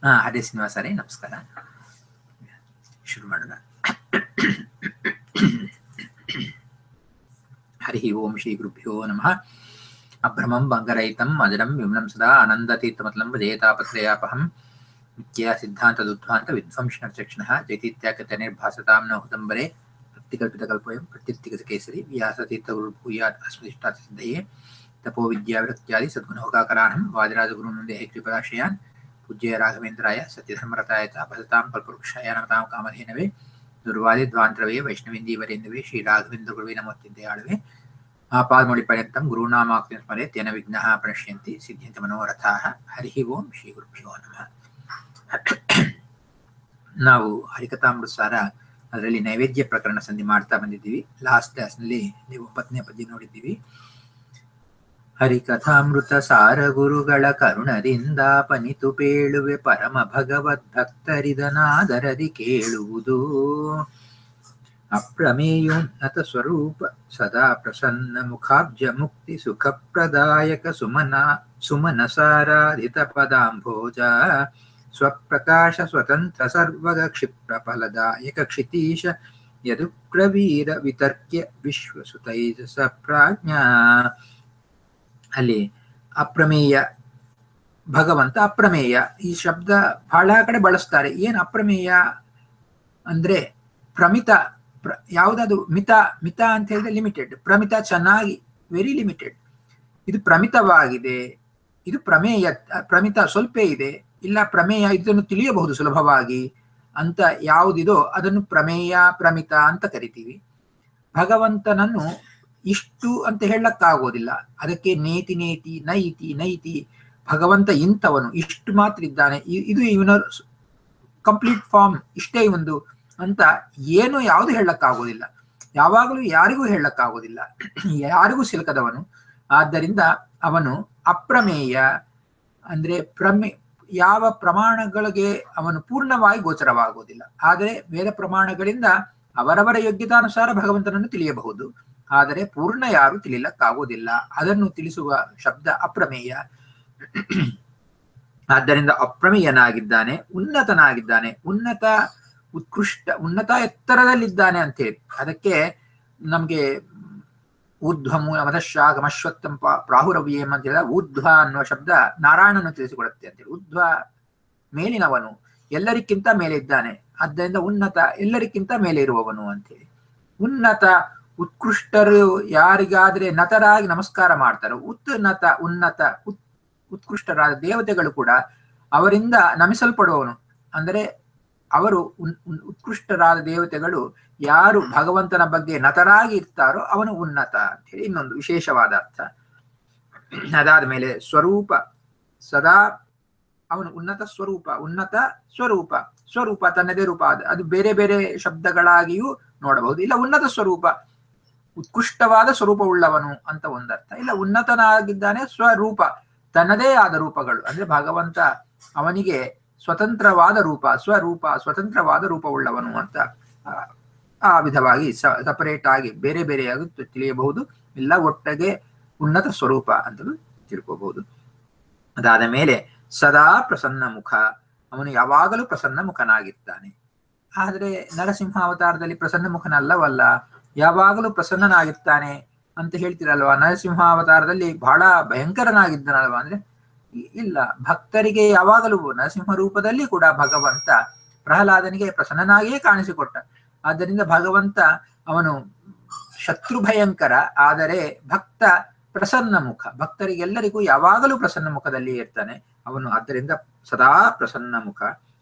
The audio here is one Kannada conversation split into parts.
ಹಾ ಹರೇ ಶ್ರೀನಿವಾಸರೇ ನಮಸ್ಕಾರ ಶುರು ಮಾಡೋಣ ಹರಿ ಓಂ ಶ್ರೀ ಗುರುಭ್ಯೋ ನಮಃ ಅಭ್ರಮಂ ಬಂಗರಹಿತಂ ಅಜಡಂ ವಿಮ್ನಂ ಸದಾ ಆನಂದತೀರ್ಥಮತಲಂ ಜಯತಾಪತ್ರಯಾಪಹಂ ನಿತ್ಯ ಸಿದ್ಧಾಂತದುದ್ಧಾಂತ ವಿಧ್ವಂಸನರ್ಚಕ್ಷಣಃ ಜೈತೀತ್ಯಾಕೃತ ನಿರ್ಭಾಸತಾಂ ನ ಹುದಂಬರೆ ಪ್ರತಿಕಲ್ಪಿತಕಲ್ಪೋಯಂ ಪ್ರತ್ಯುತ್ತಿಗತಕೇಸರಿ ವ್ಯಾಸತೀರ್ಥಗುರುಭೂಯಾತ್ ಅಸ್ಮದಿಷ್ಟಾತ್ ಸಿದ್ಧಯೇ ತಪೋ ವಿದ್ಯಾವಿರಕ್ತ್ಯಾದಿ ಸದ್ಗುಣೋಕಾಕರಾಣಂ ವಾದಿರಾಜಗುರುನಂದೇ ಕೃಪದಾಶ್ರಯಾನ್ ಪೂಜ್ಯ ರಾಘವೇಂದ್ರಾಯ ಸತ್ಯಧರ್ಮರತಾಯ ಭಸತಾಂ ಕಲ್ಪವೃಕ್ಷಾಯ ನಮತಾಂ ಕಾಮಧೇನವೇ ದುರ್ವಾದಿ ಧ್ವಾಂತರವೇ ವೈಷ್ಣವೇಂದೀವರೇಂದವೇ ಶ್ರೀ ರಾಘವೇಂದ್ರ ಗುರುವೇ ನಮೋತ್ತಿದ್ದೆ ಆಳುವೆ ಆಪಾದಮೌಳಿ ಪರ್ಯಂತಂ ಗುರುನಾಮಾಕ್ತಿನ ಸ್ಮರೆ ತೇನ ವಿಘ್ನಃ ಪ್ರಣಶ್ಯಂತಿ ಸಿದ್ಧ್ಯಂತ ಮನೋರಥಾಃ ಹರಿ ಓಂ ಶ್ರೀ ಗುರುಭ್ಯೋ ನಮಃ ನಾವು ಹರಿಕಥಾಮೃತಸಾರ ಅದರಲ್ಲಿ ನೈವೇದ್ಯ ಪ್ರಕರಣ ಸಂಧಿ ಮಾಡ್ತಾ ಬಂದಿದ್ದೀವಿ ಲಾಸ್ಟ್ ಕ್ಲಾಸ್ನಲ್ಲಿ ನೀವು ಒಂಬತ್ತನೇ ಪದ್ಯ ನೋಡಿದ್ದೀವಿ ಹರಿಕಥಾಮೃತ ಸಾರ ಗುರುಗಳ ಕರುಣದಿಂದ ಪನಿತು ಪೇಳುವೆ ಪರಮ ಭಗವದ್ ಭಕ್ತರಿದನಾದರದಿ ಕೇಳುವುದು ಅಪ್ರಮೇಯೋನ್ನತ ಸ್ವರೂಪ ಸದಾ ಪ್ರಸನ್ನ ಮುಖಾಬ್ಜ ಮುಕ್ತಿ ಸುಖಪ್ರದಾಯಕ ಸುಮನ ಸುಮನಸಾರಾಧಿತ ಪದಾಂಭೋಜ ಸ್ವಪ್ರಕಾಶ ಸ್ವತಂತ್ರ ಸರ್ವಗ ಕ್ಷಿಪ್ರ ಫಲದಾಯಕ ಕ್ಷಿತೀಶ ಯದುಕ್ರವೀರ ವಿತರ್ಕ್ಯ ವಿಶ್ವಸುತೈಜಸ ಪ್ರಾಜ್ಞಾ ಅಲ್ಲಿ ಅಪ್ರಮೇಯ ಭಗವಂತ ಅಪ್ರಮೇಯ ಈ ಶಬ್ದ ಬಹಳ ಕಡೆ ಬಳಸ್ತಾರೆ ಏನ್ ಅಪ್ರಮೇಯ ಅಂದ್ರೆ ಪ್ರಮಿತ ಪ್ರ ಯಾವ್ದದು ಮಿತ ಮಿತ ಅಂತ ಹೇಳಿದ್ರೆ ಲಿಮಿಟೆಡ್ ಪ್ರಮಿತ ಚೆನ್ನಾಗಿ ವೆರಿ ಲಿಮಿಟೆಡ್ ಇದು ಪ್ರಮಿತವಾಗಿದೆ ಇದು ಪ್ರಮೇಯ ಪ್ರಮಿತ ಸ್ವಲ್ಪ ಇದೆ ಇಲ್ಲ ಪ್ರಮೇಯ ಇದನ್ನು ತಿಳಿಯಬಹುದು ಸುಲಭವಾಗಿ ಅಂತ ಯಾವುದಿದೋ ಅದನ್ನು ಪ್ರಮೇಯ ಪ್ರಮಿತ ಅಂತ ಕರಿತೀವಿ ಭಗವಂತನನ್ನು ಇಷ್ಟು ಅಂತ ಹೇಳಕ್ಕಾಗೋದಿಲ್ಲ ಅದಕ್ಕೆ ನೇತಿ ನೇತಿ ನೈತಿ ನೈತಿ ಭಗವಂತ ಇಂಥವನು ಇಷ್ಟು ಮಾತ್ರ ಇದ್ದಾನೆ ಇದು ಇವನ ಕಂಪ್ಲೀಟ್ ಫಾರ್ಮ್ ಇಷ್ಟೇ ಒಂದು ಅಂತ ಏನು ಯಾವುದು ಹೇಳಕ್ಕಾಗೋದಿಲ್ಲ ಯಾವಾಗಲೂ ಯಾರಿಗೂ ಹೇಳಕ್ಕಾಗೋದಿಲ್ಲ ಯಾರಿಗೂ ಸಿಲುಕದವನು ಆದ್ದರಿಂದ ಅವನು ಅಪ್ರಮೇಯ ಅಂದ್ರೆ ಪ್ರಮೇ ಯಾವ ಪ್ರಮಾಣಗಳಿಗೆ ಅವನು ಪೂರ್ಣವಾಗಿ ಗೋಚರವಾಗುವುದಿಲ್ಲ ಆದರೆ ವೇದ ಪ್ರಮಾಣಗಳಿಂದ ಅವರವರ ಯೋಗ್ಯತಾನುಸಾರ ಭಗವಂತನನ್ನು ತಿಳಿಯಬಹುದು ಆದರೆ ಪೂರ್ಣ ಯಾರು ತಿಳಿಲಕ್ಕಾಗುವುದಿಲ್ಲ ಅದನ್ನು ತಿಳಿಸುವ ಶಬ್ದ ಅಪ್ರಮೇಯ ಆದ್ದರಿಂದ ಅಪ್ರಮೇಯನಾಗಿದ್ದಾನೆ ಉನ್ನತನಾಗಿದ್ದಾನೆ ಉನ್ನತ ಉತ್ಕೃಷ್ಟ ಉನ್ನತ ಎತ್ತರದಲ್ಲಿದ್ದಾನೆ ಅಂತ ಹೇಳಿ ಅದಕ್ಕೆ ನಮ್ಗೆ ಊರ್ಧ್ವ ಮೂಲ ಮದಶಾಗ ಮಶ್ವತ್ತಂ ಪ್ರಾಹುರವ್ಯೇಮ್ ಅಂತ ಹೇಳಿದ ಊರ್ಧ್ವ ಅನ್ನುವ ಶಬ್ದ ನಾರಾಯಣನು ತಿಳಿಸಿಕೊಡುತ್ತೆ ಅಂತೇಳಿ ಊರ್ಧ್ವ ಮೇಲಿನವನು ಎಲ್ಲರಿಗಿಂತ ಮೇಲೆ ಇದ್ದಾನೆ ಆದ್ದರಿಂದ ಉನ್ನತ ಎಲ್ಲರಿಗಿಂತ ಮೇಲೆ ಇರುವವನು ಅಂತೇಳಿ ಉನ್ನತ ಉತ್ಕೃಷ್ಟರು ಯಾರಿಗಾದ್ರೆ ನತರಾಗಿ ನಮಸ್ಕಾರ ಮಾಡ್ತಾರೋ ಉನ್ನತ ಉನ್ನತ ಉತ್ ಉತ್ಕೃಷ್ಟರಾದ ದೇವತೆಗಳು ಕೂಡ ಅವರಿಂದ ನಮಿಸಲ್ಪಡುವವನು ಅಂದರೆ ಅವರು ಉತ್ಕೃಷ್ಟರಾದ ದೇವತೆಗಳು ಯಾರು ಭಗವಂತನ ಬಗ್ಗೆ ನತರಾಗಿ ಇರ್ತಾರೋ ಅವನು ಉನ್ನತ ಅಂತ ಹೇಳಿ ಇನ್ನೊಂದು ವಿಶೇಷವಾದ ಅರ್ಥ ಅದಾದ ಮೇಲೆ ಸ್ವರೂಪ ಸದಾ ಅವನು ಉನ್ನತ ಸ್ವರೂಪ ಉನ್ನತ ಸ್ವರೂಪ ಸ್ವರೂಪ ತನ್ನದೇ ರೂಪ ಅದು ಬೇರೆ ಬೇರೆ ಶಬ್ದಗಳಾಗಿಯೂ ನೋಡಬಹುದು ಇಲ್ಲ ಉನ್ನತ ಸ್ವರೂಪ ಉತ್ಕೃಷ್ಟವಾದ ಸ್ವರೂಪವುಳ್ಳವನು ಅಂತ ಒಂದರ್ಥ ಇಲ್ಲ ಉನ್ನತನಾಗಿದ್ದಾನೆ ಸ್ವರೂಪ ತನ್ನದೇ ಆದ ರೂಪಗಳು ಅಂದ್ರೆ ಭಗವಂತ ಅವನಿಗೆ ಸ್ವತಂತ್ರವಾದ ರೂಪ ಸ್ವರೂಪ ಸ್ವತಂತ್ರವಾದ ರೂಪವುಳ್ಳವನು ಅಂತ ಆ ವಿಧವಾಗಿ ಸಪರೇಟ್ ಆಗಿ ಬೇರೆ ಬೇರೆಯಾಗಿ ತಿಳಿಯಬಹುದು ಇಲ್ಲ ಒಟ್ಟಿಗೆ ಉನ್ನತ ಸ್ವರೂಪ ಅಂತಲೂ ತಿಳ್ಕೋಬಹುದು ಅದಾದ ಮೇಲೆ ಸದಾ ಪ್ರಸನ್ನ ಮುಖ ಅವನು ಯಾವಾಗಲೂ ಪ್ರಸನ್ನ ಮುಖನಾಗಿರ್ತಾನೆ ಆದರೆ ನರಸಿಂಹ ಅವತಾರದಲ್ಲಿ ಪ್ರಸನ್ನ ಮುಖನಲ್ಲವಲ್ಲ ಯಾವಾಗಲೂ ಪ್ರಸನ್ನನಾಗಿರ್ತಾನೆ ಅಂತ ಹೇಳ್ತಿರಲ್ವಾ ನರಸಿಂಹ ಅವತಾರದಲ್ಲಿ ಬಹಳ ಭಯಂಕರನಾಗಿದ್ದನಲ್ವಾ ಅಂದ್ರೆ ಇಲ್ಲ ಭಕ್ತರಿಗೆ ಯಾವಾಗಲೂ ನರಸಿಂಹ ರೂಪದಲ್ಲಿ ಕೂಡ ಭಗವಂತ ಪ್ರಹ್ಲಾದನಿಗೆ ಪ್ರಸನ್ನನಾಗಿಯೇ ಕಾಣಿಸಿಕೊಟ್ಟ ಆದ್ದರಿಂದ ಭಗವಂತ ಅವನು ಶತ್ರು ಭಯಂಕರ ಆದರೆ ಭಕ್ತ ಪ್ರಸನ್ನ ಮುಖ ಭಕ್ತರಿಗೆಲ್ಲರಿಗೂ ಯಾವಾಗಲೂ ಪ್ರಸನ್ನ ಮುಖದಲ್ಲಿ ಇರ್ತಾನೆ ಅವನು ಆದ್ದರಿಂದ ಸದಾ ಪ್ರಸನ್ನ ಮುಖ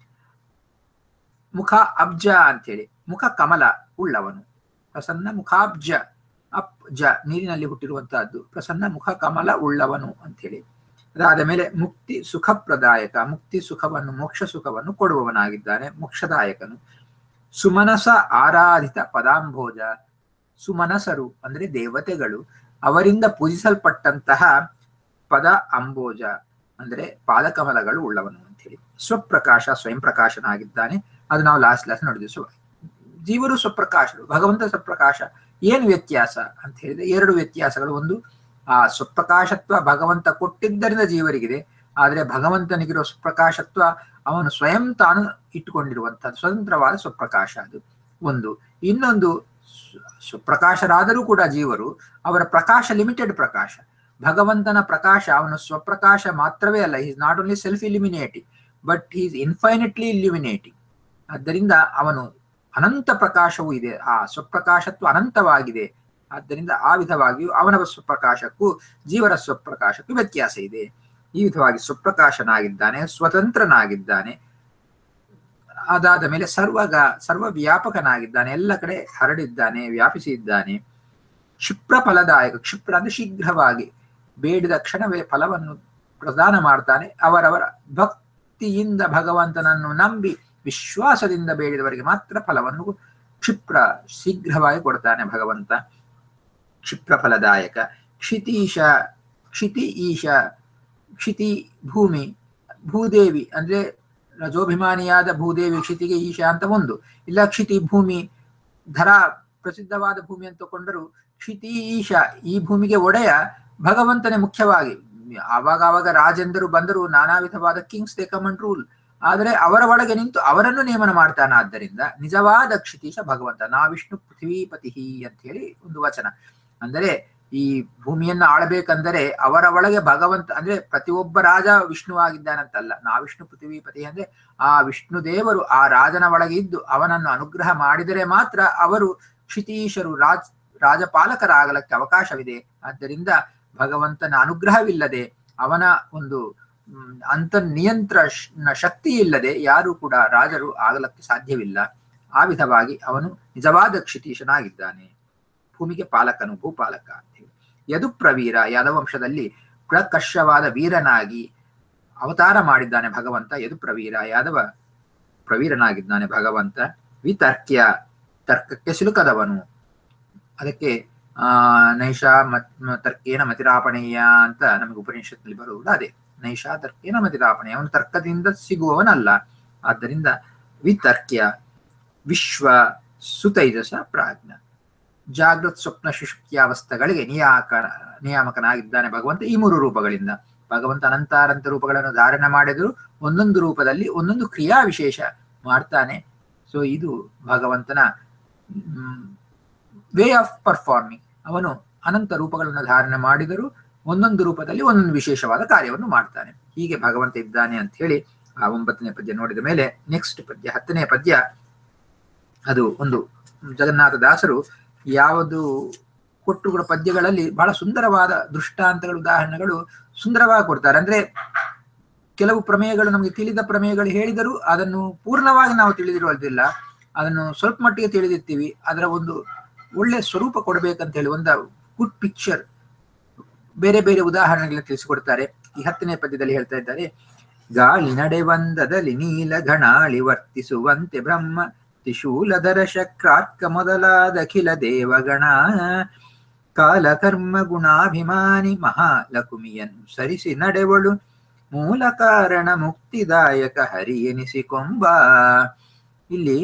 ಮುಖ ಅಬ್ಜ ಅಂತೇಳಿ ಮುಖ ಕಮಲ ಉಳ್ಳವನು ಪ್ರಸನ್ನ ಮುಖಾಬ್ಜ ಅಪ್ ಜ ನೀರಿನಲ್ಲಿ ಹುಟ್ಟಿರುವಂತಹದ್ದು ಪ್ರಸನ್ನ ಮುಖ ಕಮಲ ಉಳ್ಳವನು ಅಂತೇಳಿ ಅದಾದ ಮೇಲೆ ಮುಕ್ತಿ ಸುಖಪ್ರದಾಯಕ ಮುಕ್ತಿ ಸುಖವನ್ನು ಮೋಕ್ಷ ಸುಖವನ್ನು ಕೊಡುವವನಾಗಿದ್ದಾನೆ ಮೋಕ್ಷದಾಯಕನು ಸುಮನಸ ಆರಾಧಿತ ಪದಾಂಭೋಜ ಸುಮನಸರು ಅಂದ್ರೆ ದೇವತೆಗಳು ಅವರಿಂದ ಪೂಜಿಸಲ್ಪಟ್ಟಂತಹ ಪದ ಅಂಬೋಜ ಅಂದ್ರೆ ಪಾದಕಮಲಗಳು ಉಳ್ಳವನು ಅಂತೇಳಿ ಸ್ವಪ್ರಕಾಶ ಸ್ವಯಂ ಪ್ರಕಾಶನಾಗಿದ್ದಾನೆ ಅದು ನಾವು ಲಾಸ್ಟ್ ಲಾಸ್ಟ್ ನೋಡಿದ್ವಿ ಸೊ ಜೀವರು ಸ್ವಪ್ರಕಾಶರು ಭಗವಂತ ಸ್ವಪ್ರಕಾಶ ಏನು ವ್ಯತ್ಯಾಸ ಅಂತ ಹೇಳಿದ್ರೆ ಎರಡು ವ್ಯತ್ಯಾಸಗಳು ಒಂದು ಆ ಸ್ವಪ್ರಕಾಶತ್ವ ಭಗವಂತ ಕೊಟ್ಟಿದ್ದರಿಂದ ಜೀವರಿಗಿದೆ ಆದರೆ ಭಗವಂತನಿಗಿರೋ ಸ್ವಪ್ರಕಾಶತ್ವ ಅವನು ಸ್ವಯಂ ತಾನು ಇಟ್ಟುಕೊಂಡಿರುವಂತಹ ಸ್ವತಂತ್ರವಾದ ಸ್ವಪ್ರಕಾಶ ಅದು ಒಂದು ಇನ್ನೊಂದು ಸ್ವಪ್ರಕಾಶರಾದರೂ ಕೂಡ ಜೀವರು ಅವರ ಪ್ರಕಾಶ ಲಿಮಿಟೆಡ್ ಪ್ರಕಾಶ ಭಗವಂತನ ಪ್ರಕಾಶ ಅವನು ಸ್ವಪ್ರಕಾಶ ಮಾತ್ರವೇ ಅಲ್ಲ is not only self illuminating but is infinitely illuminating ಆದ್ದರಿಂದ ಅವನು ಅನಂತ ಪ್ರಕಾಶವೂ ಇದೆ ಆ ಸ್ವಪ್ರಕಾಶತ್ವ ಅನಂತವಾಗಿದೆ ಆದ್ದರಿಂದ ಆ ವಿಧವಾಗಿಯೂ ಅವನ ಸ್ವಪ್ರಕಾಶಕ್ಕೂ ಜೀವರ ಸ್ವಪ್ರಕಾಶಕ್ಕೂ ವ್ಯತ್ಯಾಸ ಇದೆ ಈ ವಿಧವಾಗಿ ಸ್ವಪ್ರಕಾಶನಾಗಿದ್ದಾನೆ ಸ್ವತಂತ್ರನಾಗಿದ್ದಾನೆ ಅದಾದ ಮೇಲೆ ಸರ್ವಗ ಸರ್ವ ವ್ಯಾಪಕನಾಗಿದ್ದಾನೆ ಎಲ್ಲ ಕಡೆ ಹರಡಿದ್ದಾನೆ ವ್ಯಾಪಿಸಿದ್ದಾನೆ ಕ್ಷಿಪ್ರ ಫಲದಾಯಕ ಕ್ಷಿಪ್ರ ಅಂದ್ರೆ ಶೀಘ್ರವಾಗಿ ಬೇಡಿದ ಕ್ಷಣವೇ ಫಲವನ್ನು ಪ್ರದಾನ ಮಾಡ್ತಾನೆ ಅವರವರ ಭಕ್ತಿಯಿಂದ ಭಗವಂತನನ್ನು ನಂಬಿ ವಿಶ್ವಾಸದಿಂದ ಬೇಡಿದವರಿಗೆ ಮಾತ್ರ ಫಲವನ್ನು ಕ್ಷಿಪ್ರ ಶೀಘ್ರವಾಗಿ ಕೊಡ್ತಾನೆ ಭಗವಂತ ಕ್ಷಿಪ್ರ ಫಲದಾಯಕ ಕ್ಷಿತೀಶ ಕ್ಷಿತಿ ಈಶ ಕ್ಷಿತಿ ಭೂಮಿ ಭೂದೇವಿ ಅಂದ್ರೆ ರಜೋಭಿಮಾನಿಯಾದ ಭೂದೇವಿ ಕ್ಷಿತಿಗೆ ಈಶಾ ಅಂತ ಒಂದು ಇಲ್ಲ ಕ್ಷಿತಿ ಭೂಮಿ ಧರ ಪ್ರಸಿದ್ಧವಾದ ಭೂಮಿ ಅಂತ ತಗೊಂಡರು ಕ್ಷಿತಿ ಈಶಾ ಈ ಭೂಮಿಗೆ ಒಡೆಯ ಭಗವಂತನೇ ಮುಖ್ಯವಾಗಿ ಆವಾಗ ಆವಾಗ ರಾಜೇಂದ್ರರು ಬಂದರು ನಾನಾ ವಿಧವಾದ ಕಿಂಗ್ಸ್ ದೇ ಕಮನ್ ರೂಲ್ ಆದರೆ ಅವರ ಒಳಗೆ ನಿಂತು ಅವರನ್ನು ನೇಮನ ಮಾಡ್ತಾನೆ ಆದ್ದರಿಂದ ನಿಜವಾದ ಕ್ಷಿತೀಶ ಭಗವಂತ ನಾ ವಿಷ್ಣು ಪೃಥ್ವೀಪತಿ ಅಂತ ಹೇಳಿ ಒಂದು ವಚನ ಅಂದರೆ ಈ ಭೂಮಿಯನ್ನು ಆಳಬೇಕಂದರೆ ಅವರ ಒಳಗೆ ಭಗವಂತ ಅಂದ್ರೆ ಪ್ರತಿಯೊಬ್ಬ ರಾಜ ವಿಷ್ಣು ಆಗಿದ್ದಾನಂತಲ್ಲ ನಾ ವಿಷ್ಣು ಪೃಥ್ವೀಪತಿ ಅಂದ್ರೆ ಆ ವಿಷ್ಣು ದೇವರು ಆ ರಾಜನ ಒಳಗೆ ಇದ್ದು ಅವನನ್ನು ಅನುಗ್ರಹ ಮಾಡಿದರೆ ಮಾತ್ರ ಅವರು ಕ್ಷಿತೀಶರು ರಾಜ್ ರಾಜಪಾಲಕರಾಗಲಕ್ಕೆ ಅವಕಾಶವಿದೆ ಆದ್ದರಿಂದ ಭಗವಂತನ ಅನುಗ್ರಹವಿಲ್ಲದೆ ಅವನ ಒಂದು ಅಂತರ್ನಿಯಂತ್ರ ಶಕ್ತಿ ಇಲ್ಲದೆ ಯಾರು ಕೂಡ ರಾಜರು ಆಗಲಕ್ಕೆ ಸಾಧ್ಯವಿಲ್ಲ ಆ ವಿಧವಾಗಿ ಅವನು ನಿಜವಾದ ಕ್ಷಿತೀಶನಾಗಿದ್ದಾನೆ ಭೂಮಿಗೆ ಪಾಲಕನು ಭೂಪಾಲಕ ಅಂತ ಹೇಳಿ ಯದು ಪ್ರವೀರ ಯಾದವಂಶದಲ್ಲಿ ಪ್ರಕರ್ಷವಾದ ವೀರನಾಗಿ ಅವತಾರ ಮಾಡಿದ್ದಾನೆ ಭಗವಂತ ಯದು ಪ್ರವೀರ ಯಾದವ ಪ್ರವೀರನಾಗಿದ್ದಾನೆ ಭಗವಂತ ವಿತರ್ಕ್ಯ ತರ್ಕಕ್ಕೆ ಸಿಲುಕದವನು ಅದಕ್ಕೆ ಆ ನೈಷಾ ಮತ್ ತರ್ಕೇನ ಮತಿರಾಪಣೆಯ ಅಂತ ನಮಗೆ ಉಪನಿಷತ್ನಲ್ಲಿ ಬರುವುದು ಅದೇ ನೈಷಾ ತರ್ಕೇನ ಮತಿರಾಪಣೆಯ ಅವನು ತರ್ಕದಿಂದ ಸಿಗುವವನಲ್ಲ ಆದ್ದರಿಂದ ವಿತರ್ಕ್ಯ ವಿಶ್ವ ಸುತೈಜಸ ಪ್ರಾಜ್ಞ ಜಾಗೃತ್ ಸ್ವಪ್ನ ಸುಷುಪ್ತಿಯಾವಸ್ಥೆಗಳಿಗೆ ನಿಯಾಕ ನಿಯಾಮಕನಾಗಿದ್ದಾನೆ ಭಗವಂತ ಈ ಮೂರು ರೂಪಗಳಿಂದ ಭಗವಂತ ಅನಂತಾರಂತ ರೂಪಗಳನ್ನು ಧಾರಣ ಮಾಡಿದ್ರು ಒಂದೊಂದು ರೂಪದಲ್ಲಿ ಒಂದೊಂದು ಕ್ರಿಯಾ ವಿಶೇಷ ಮಾಡ್ತಾನೆ ಸೊ ಇದು ಭಗವಂತನ ವೇ ಆಫ್ ಪರ್ಫಾರ್ಮಿಂಗ್ ಅವನು ಅನಂತ ರೂಪಗಳನ್ನು ಧಾರಣೆ ಮಾಡಿದರೂ ಒಂದೊಂದು ರೂಪದಲ್ಲಿ ಒಂದೊಂದು ವಿಶೇಷವಾದ ಕಾರ್ಯವನ್ನು ಮಾಡ್ತಾನೆ ಹೀಗೆ ಭಗವಂತ ಇದ್ದಾನೆ ಅಂತ ಹೇಳಿ ಆ ಒಂಬತ್ತನೇ ಪದ್ಯ ನೋಡಿದ ಮೇಲೆ ನೆಕ್ಸ್ಟ್ ಪದ್ಯ ಹತ್ತನೇ ಪದ್ಯ ಅದು ಒಂದು ಜಗನ್ನಾಥ ದಾಸರು ಯಾವುದು ಕೊಟ್ಟುಗಳ ಪದ್ಯಗಳಲ್ಲಿ ಬಹಳ ಸುಂದರವಾದ ದೃಷ್ಟಾಂತಗಳು ಉದಾಹರಣೆಗಳು ಸುಂದರವಾಗಿ ಕೊಡ್ತಾರೆ ಅಂದ್ರೆ ಕೆಲವು ಪ್ರಮೇಯಗಳು ನಮಗೆ ತಿಳಿದ ಪ್ರಮೇಯಗಳು ಹೇಳಿದರೂ ಅದನ್ನು ಪೂರ್ಣವಾಗಿ ನಾವು ತಿಳಿದಿರುವುದಿಲ್ಲ ಅದನ್ನು ಸ್ವಲ್ಪ ಮಟ್ಟಿಗೆ ತಿಳಿದಿರ್ತೀವಿ ಅದರ ಒಂದು ಒಳ್ಳೆ ಸ್ವರೂಪ ಕೊಡಬೇಕಂತ ಹೇಳಿ ಒಂದು ಗುಡ್ ಪಿಕ್ಚರ್ ಬೇರೆ ಬೇರೆ ಉದಾಹರಣೆಗಳ ತಿಳಿಸಿಕೊಡ್ತಾರೆ ಈ ಹತ್ತನೇ ಪದ್ಯದಲ್ಲಿ ಹೇಳ್ತಾ ಇದ್ದಾರೆ ಗಾಳಿ ನಡೆವಂದದಲ್ಲಿ ನೀಲ ಘಣಾಳಿ ವರ್ತಿಸುವಂತೆ ಬ್ರಹ್ಮ ತ್ರಿಶೂಲಧರ ಶಕ್ರಾರ್ಕ ಮೊದಲಾದ ಅಖಿಲ ದೇವಗಣ ಕಾಲ ಕರ್ಮ ಗುಣಾಭಿಮಾನಿ ಮಹಾಲಕುಮಿಯನ್ನು ಸರಿಸಿ ನಡೆವಳು ಮೂಲ ಕಾರಣ ಮುಕ್ತಿದಾಯಕ ಹರಿ ಎನಿಸಿಕೊಂಬ ಇಲ್ಲಿ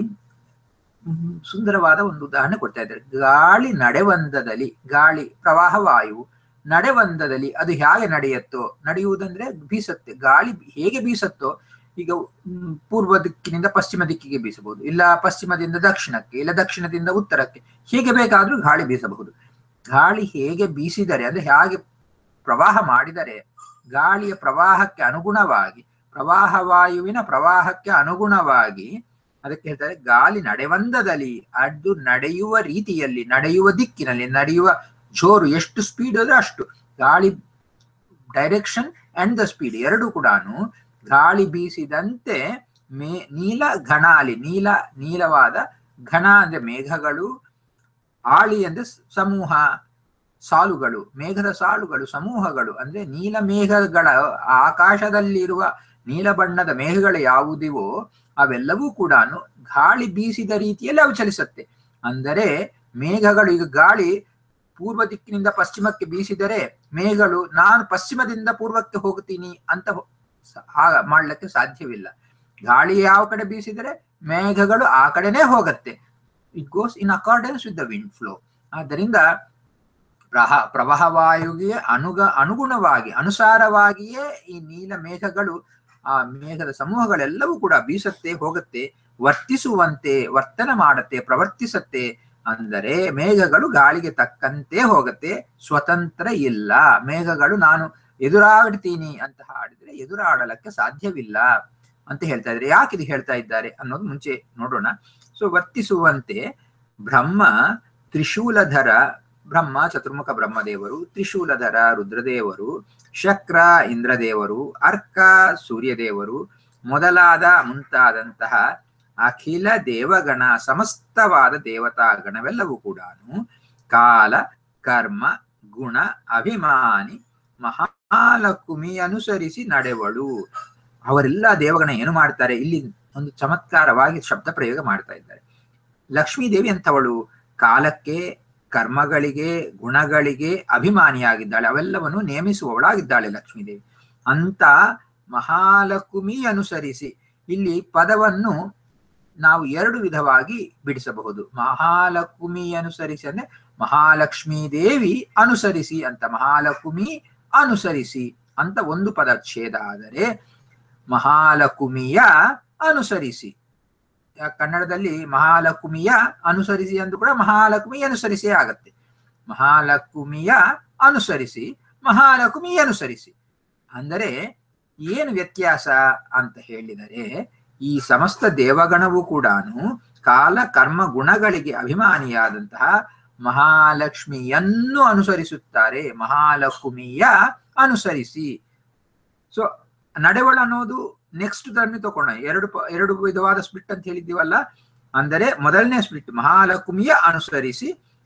ಸುಂದರವಾದ ಒಂದು ಉದಾಹರಣೆ ಕೊಡ್ತಾ ಇದ್ದಾರೆ ಗಾಳಿ ನಡೆವಂದದಲ್ಲಿ ಗಾಳಿ ಪ್ರವಾಹ ವಾಯು ನಡೆವಂದದಲ್ಲಿ ಅದು ಹೇಗೆ ನಡೆಯುತ್ತೋ ನಡೆಯುವುದಂದ್ರೆ ಬೀಸತ್ತೆ ಗಾಳಿ ಹೇಗೆ ಬೀಸತ್ತೋ ಈಗ ಪೂರ್ವ ದಿಕ್ಕಿನಿಂದ ಪಶ್ಚಿಮ ದಿಕ್ಕಿಗೆ ಬೀಸಬಹುದು ಇಲ್ಲ ಪಶ್ಚಿಮದಿಂದ ದಕ್ಷಿಣಕ್ಕೆ ಇಲ್ಲ ದಕ್ಷಿಣದಿಂದ ಉತ್ತರಕ್ಕೆ ಹೇಗೆ ಬೇಕಾದ್ರೂ ಗಾಳಿ ಬೀಸಬಹುದು ಗಾಳಿ ಹೇಗೆ ಬೀಸಿದರೆ ಅಂದ್ರೆ ಹೇಗೆ ಪ್ರವಾಹ ಮಾಡಿದರೆ ಗಾಳಿಯ ಪ್ರವಾಹಕ್ಕೆ ಅನುಗುಣವಾಗಿ ಪ್ರವಾಹ ವಾಯುವಿನ ಪ್ರವಾಹಕ್ಕೆ ಅನುಗುಣವಾಗಿ ಅದಕ್ಕೆ ಹೇಳ್ತಾರೆ ಗಾಳಿ ನಡೆವಂದದಲ್ಲಿ ಅದು ನಡೆಯುವ ರೀತಿಯಲ್ಲಿ ನಡೆಯುವ ದಿಕ್ಕಿನಲ್ಲಿ ನಡೆಯುವ ಜೋರು ಎಷ್ಟು ಸ್ಪೀಡ್ ಅಂದ್ರೆ ಅಷ್ಟು ಗಾಳಿ ಡೈರೆಕ್ಷನ್ ಅಂಡ್ ದ ಸ್ಪೀಡ್ ಎರಡು ಕೂಡ ಗಾಳಿ ಬೀಸಿದಂತೆ ಮೇ ನೀಲ ಘಣಾಲಿ ನೀಲ ನೀಲವಾದ ಘನ ಅಂದ್ರೆ ಮೇಘಗಳು ಆಳಿ ಅಂದ್ರೆ ಸಮೂಹ ಸಾಲುಗಳು ಮೇಘದ ಸಾಲುಗಳು ಸಮೂಹಗಳು ಅಂದ್ರೆ ನೀಲ ಮೇಘಗಳ ಆಕಾಶದಲ್ಲಿರುವ ನೀಲ ಬಣ್ಣದ ಮೇಘಗಳು ಯಾವುದಿವೋ ಅವೆಲ್ಲವೂ ಕೂಡ ಗಾಳಿ ಬೀಸಿದ ರೀತಿಯಲ್ಲಿ ಅವು ಚಲಿಸುತ್ತೆ ಅಂದರೆ ಮೇಘಗಳು ಈಗ ಗಾಳಿ ಪೂರ್ವ ದಿಕ್ಕಿನಿಂದ ಪಶ್ಚಿಮಕ್ಕೆ ಬೀಸಿದರೆ ಮೇಘಗಳು ನಾನು ಪಶ್ಚಿಮದಿಂದ ಪೂರ್ವಕ್ಕೆ ಹೋಗ್ತೀನಿ ಅಂತ ಮಾಡ್ಲಿಕ್ಕೆ ಸಾಧ್ಯವಿಲ್ಲ ಗಾಳಿ ಯಾವ ಕಡೆ ಬೀಸಿದರೆ ಮೇಘಗಳು ಆ ಕಡೆನೇ ಹೋಗತ್ತೆ it goes in accordance with the wind flow ಆದ್ದರಿಂದ ಪ್ರಹ ಪ್ರವಾಹವಾಯುಗೆ ಅನುಗ ಅನುಗುಣವಾಗಿ ಅನುಸಾರವಾಗಿಯೇ ಈ ನೀಲ ಮೇಘಗಳು ಆ ಮೇಘದ ಸಮೂಹಗಳೆಲ್ಲವೂ ಕೂಡ ಬೀಸತ್ತೆ ಹೋಗುತ್ತೆ ವರ್ತಿಸುವಂತೆ ವರ್ತನೆ ಮಾಡತ್ತೆ ಪ್ರವರ್ತಿಸತ್ತೆ ಅಂದರೆ ಮೇಘಗಳು ಗಾಳಿಗೆ ತಕ್ಕಂತೆ ಹೋಗುತ್ತೆ ಸ್ವತಂತ್ರ ಇಲ್ಲ ಮೇಘಗಳು ನಾನು ಎದುರಾಡ್ತೀನಿ ಅಂತ ಹಾಡಿದ್ರೆ ಎದುರಾಡಲಕ್ಕೆ ಸಾಧ್ಯವಿಲ್ಲ ಅಂತ ಹೇಳ್ತಾ ಇದ್ದಾರೆ ಯಾಕೆ ಇದು ಹೇಳ್ತಾ ಇದ್ದಾರೆ ಅನ್ನೋದು ಮುಂಚೆ ನೋಡೋಣ ಸೊ ವರ್ತಿಸುವಂತೆ ಬ್ರಹ್ಮ ತ್ರಿಶೂಲಧರ ಬ್ರಹ್ಮ ಚತುರ್ಮುಖ ಬ್ರಹ್ಮದೇವರು ತ್ರಿಶೂಲಧರ ರುದ್ರದೇವರು ಶಕ್ರ ಇಂದ್ರದೇವರು ಅರ್ಕ ಸೂರ್ಯದೇವರು ಮೊದಲಾದ ಮುಂತಾದಂತಹ ಅಖಿಲ ದೇವಗಣ ಸಮಸ್ತವಾದ ದೇವತಾ ಗಣವೆಲ್ಲವೂ ಕೂಡ ಕಾಲ ಕರ್ಮ ಗುಣ ಅಭಿಮಾನಿ ಮಹಾಲಕುಮಿ ಅನುಸರಿಸಿ ನಡೆವಳು ಅವರೆಲ್ಲ ದೇವಗಣ ಏನು ಮಾಡ್ತಾರೆ ಇಲ್ಲಿ ಒಂದು ಚಮತ್ಕಾರವಾಗಿ ಶಬ್ದ ಪ್ರಯೋಗ ಮಾಡ್ತಾ ಇದ್ದಾರೆ ಲಕ್ಷ್ಮೀ ದೇವಿ ಅಂತವಳು ಕಾಲಕ್ಕೆ ಕರ್ಮಗಳಿಗೆ ಗುಣಗಳಿಗೆ ಅಭಿಮಾನಿಯಾಗಿದ್ದಾಳೆ ಅವೆಲ್ಲವನ್ನು ನೇಮಿಸುವವಳಾಗಿದ್ದಾಳೆ ಲಕ್ಷ್ಮೀದೇವಿ ಅಂತ ಮಹಾಲಕುಮಿ ಅನುಸರಿಸಿ ಇಲ್ಲಿ ಪದವನ್ನು ನಾವು ಎರಡು ವಿಧವಾಗಿ ಬಿಡಿಸಬಹುದು ಮಹಾಲಕುಮಿ ಅನುಸರಿಸಿ ಅಂದ್ರೆ ಮಹಾಲಕ್ಷ್ಮೀ ದೇವಿ ಅನುಸರಿಸಿ ಅಂತ ಮಹಾಲಕುಮಿ ಅನುಸರಿಸಿ ಅಂತ ಒಂದು ಪದ ಛೇದ ಆದರೆ ಮಹಾಲಕುಮಿಯ ಅನುಸರಿಸಿ ಕನ್ನಡದಲ್ಲಿ ಮಹಾಲಕುಮಿಯ ಅನುಸರಿಸಿ ಎಂದು ಕೂಡ ಮಹಾಲಕ್ಷ್ಮಿ ಅನುಸರಿಸಿ ಆಗತ್ತೆ ಮಹಾಲಕುಮಿಯ ಅನುಸರಿಸಿ ಮಹಾಲಕ್ಷ್ಮಿ ಅನುಸರಿಸಿ ಅಂದರೆ ಏನು ವ್ಯತ್ಯಾಸ ಅಂತ ಹೇಳಿದರೆ ಈ ಸಮಸ್ತ ದೇವಗಣವು ಕೂಡ ಕಾಲ ಕರ್ಮ ಗುಣಗಳಿಗೆ ಅಭಿಮಾನಿಯಾದಂತಹ ಮಹಾಲಕ್ಷ್ಮಿಯನ್ನು ಅನುಸರಿಸುತ್ತಾರೆ ಮಹಾಲಕ್ಷ್ಮಿಯ ಅನುಸರಿಸಿ ಸೊ ನಡೆವಳ ಅನ್ನೋದು ನೆಕ್ಸ್ಟ್ ಟರ್ಮ್ ತಗೊಂಡ ಎರಡು ಎರಡು ವಿಧವಾದ ಸ್ಪ್ಲಿಟ್ ಅಂತ ಹೇಳಿದ್ದೀವಲ್ಲ ಅಂದರೆ ಮೊದಲನೇ ಸ್ಪ್ಲಿಟ್ ಮಹಾಲಕ್ಷ್ಮಿಯ ಅನುಸರಿಸಿ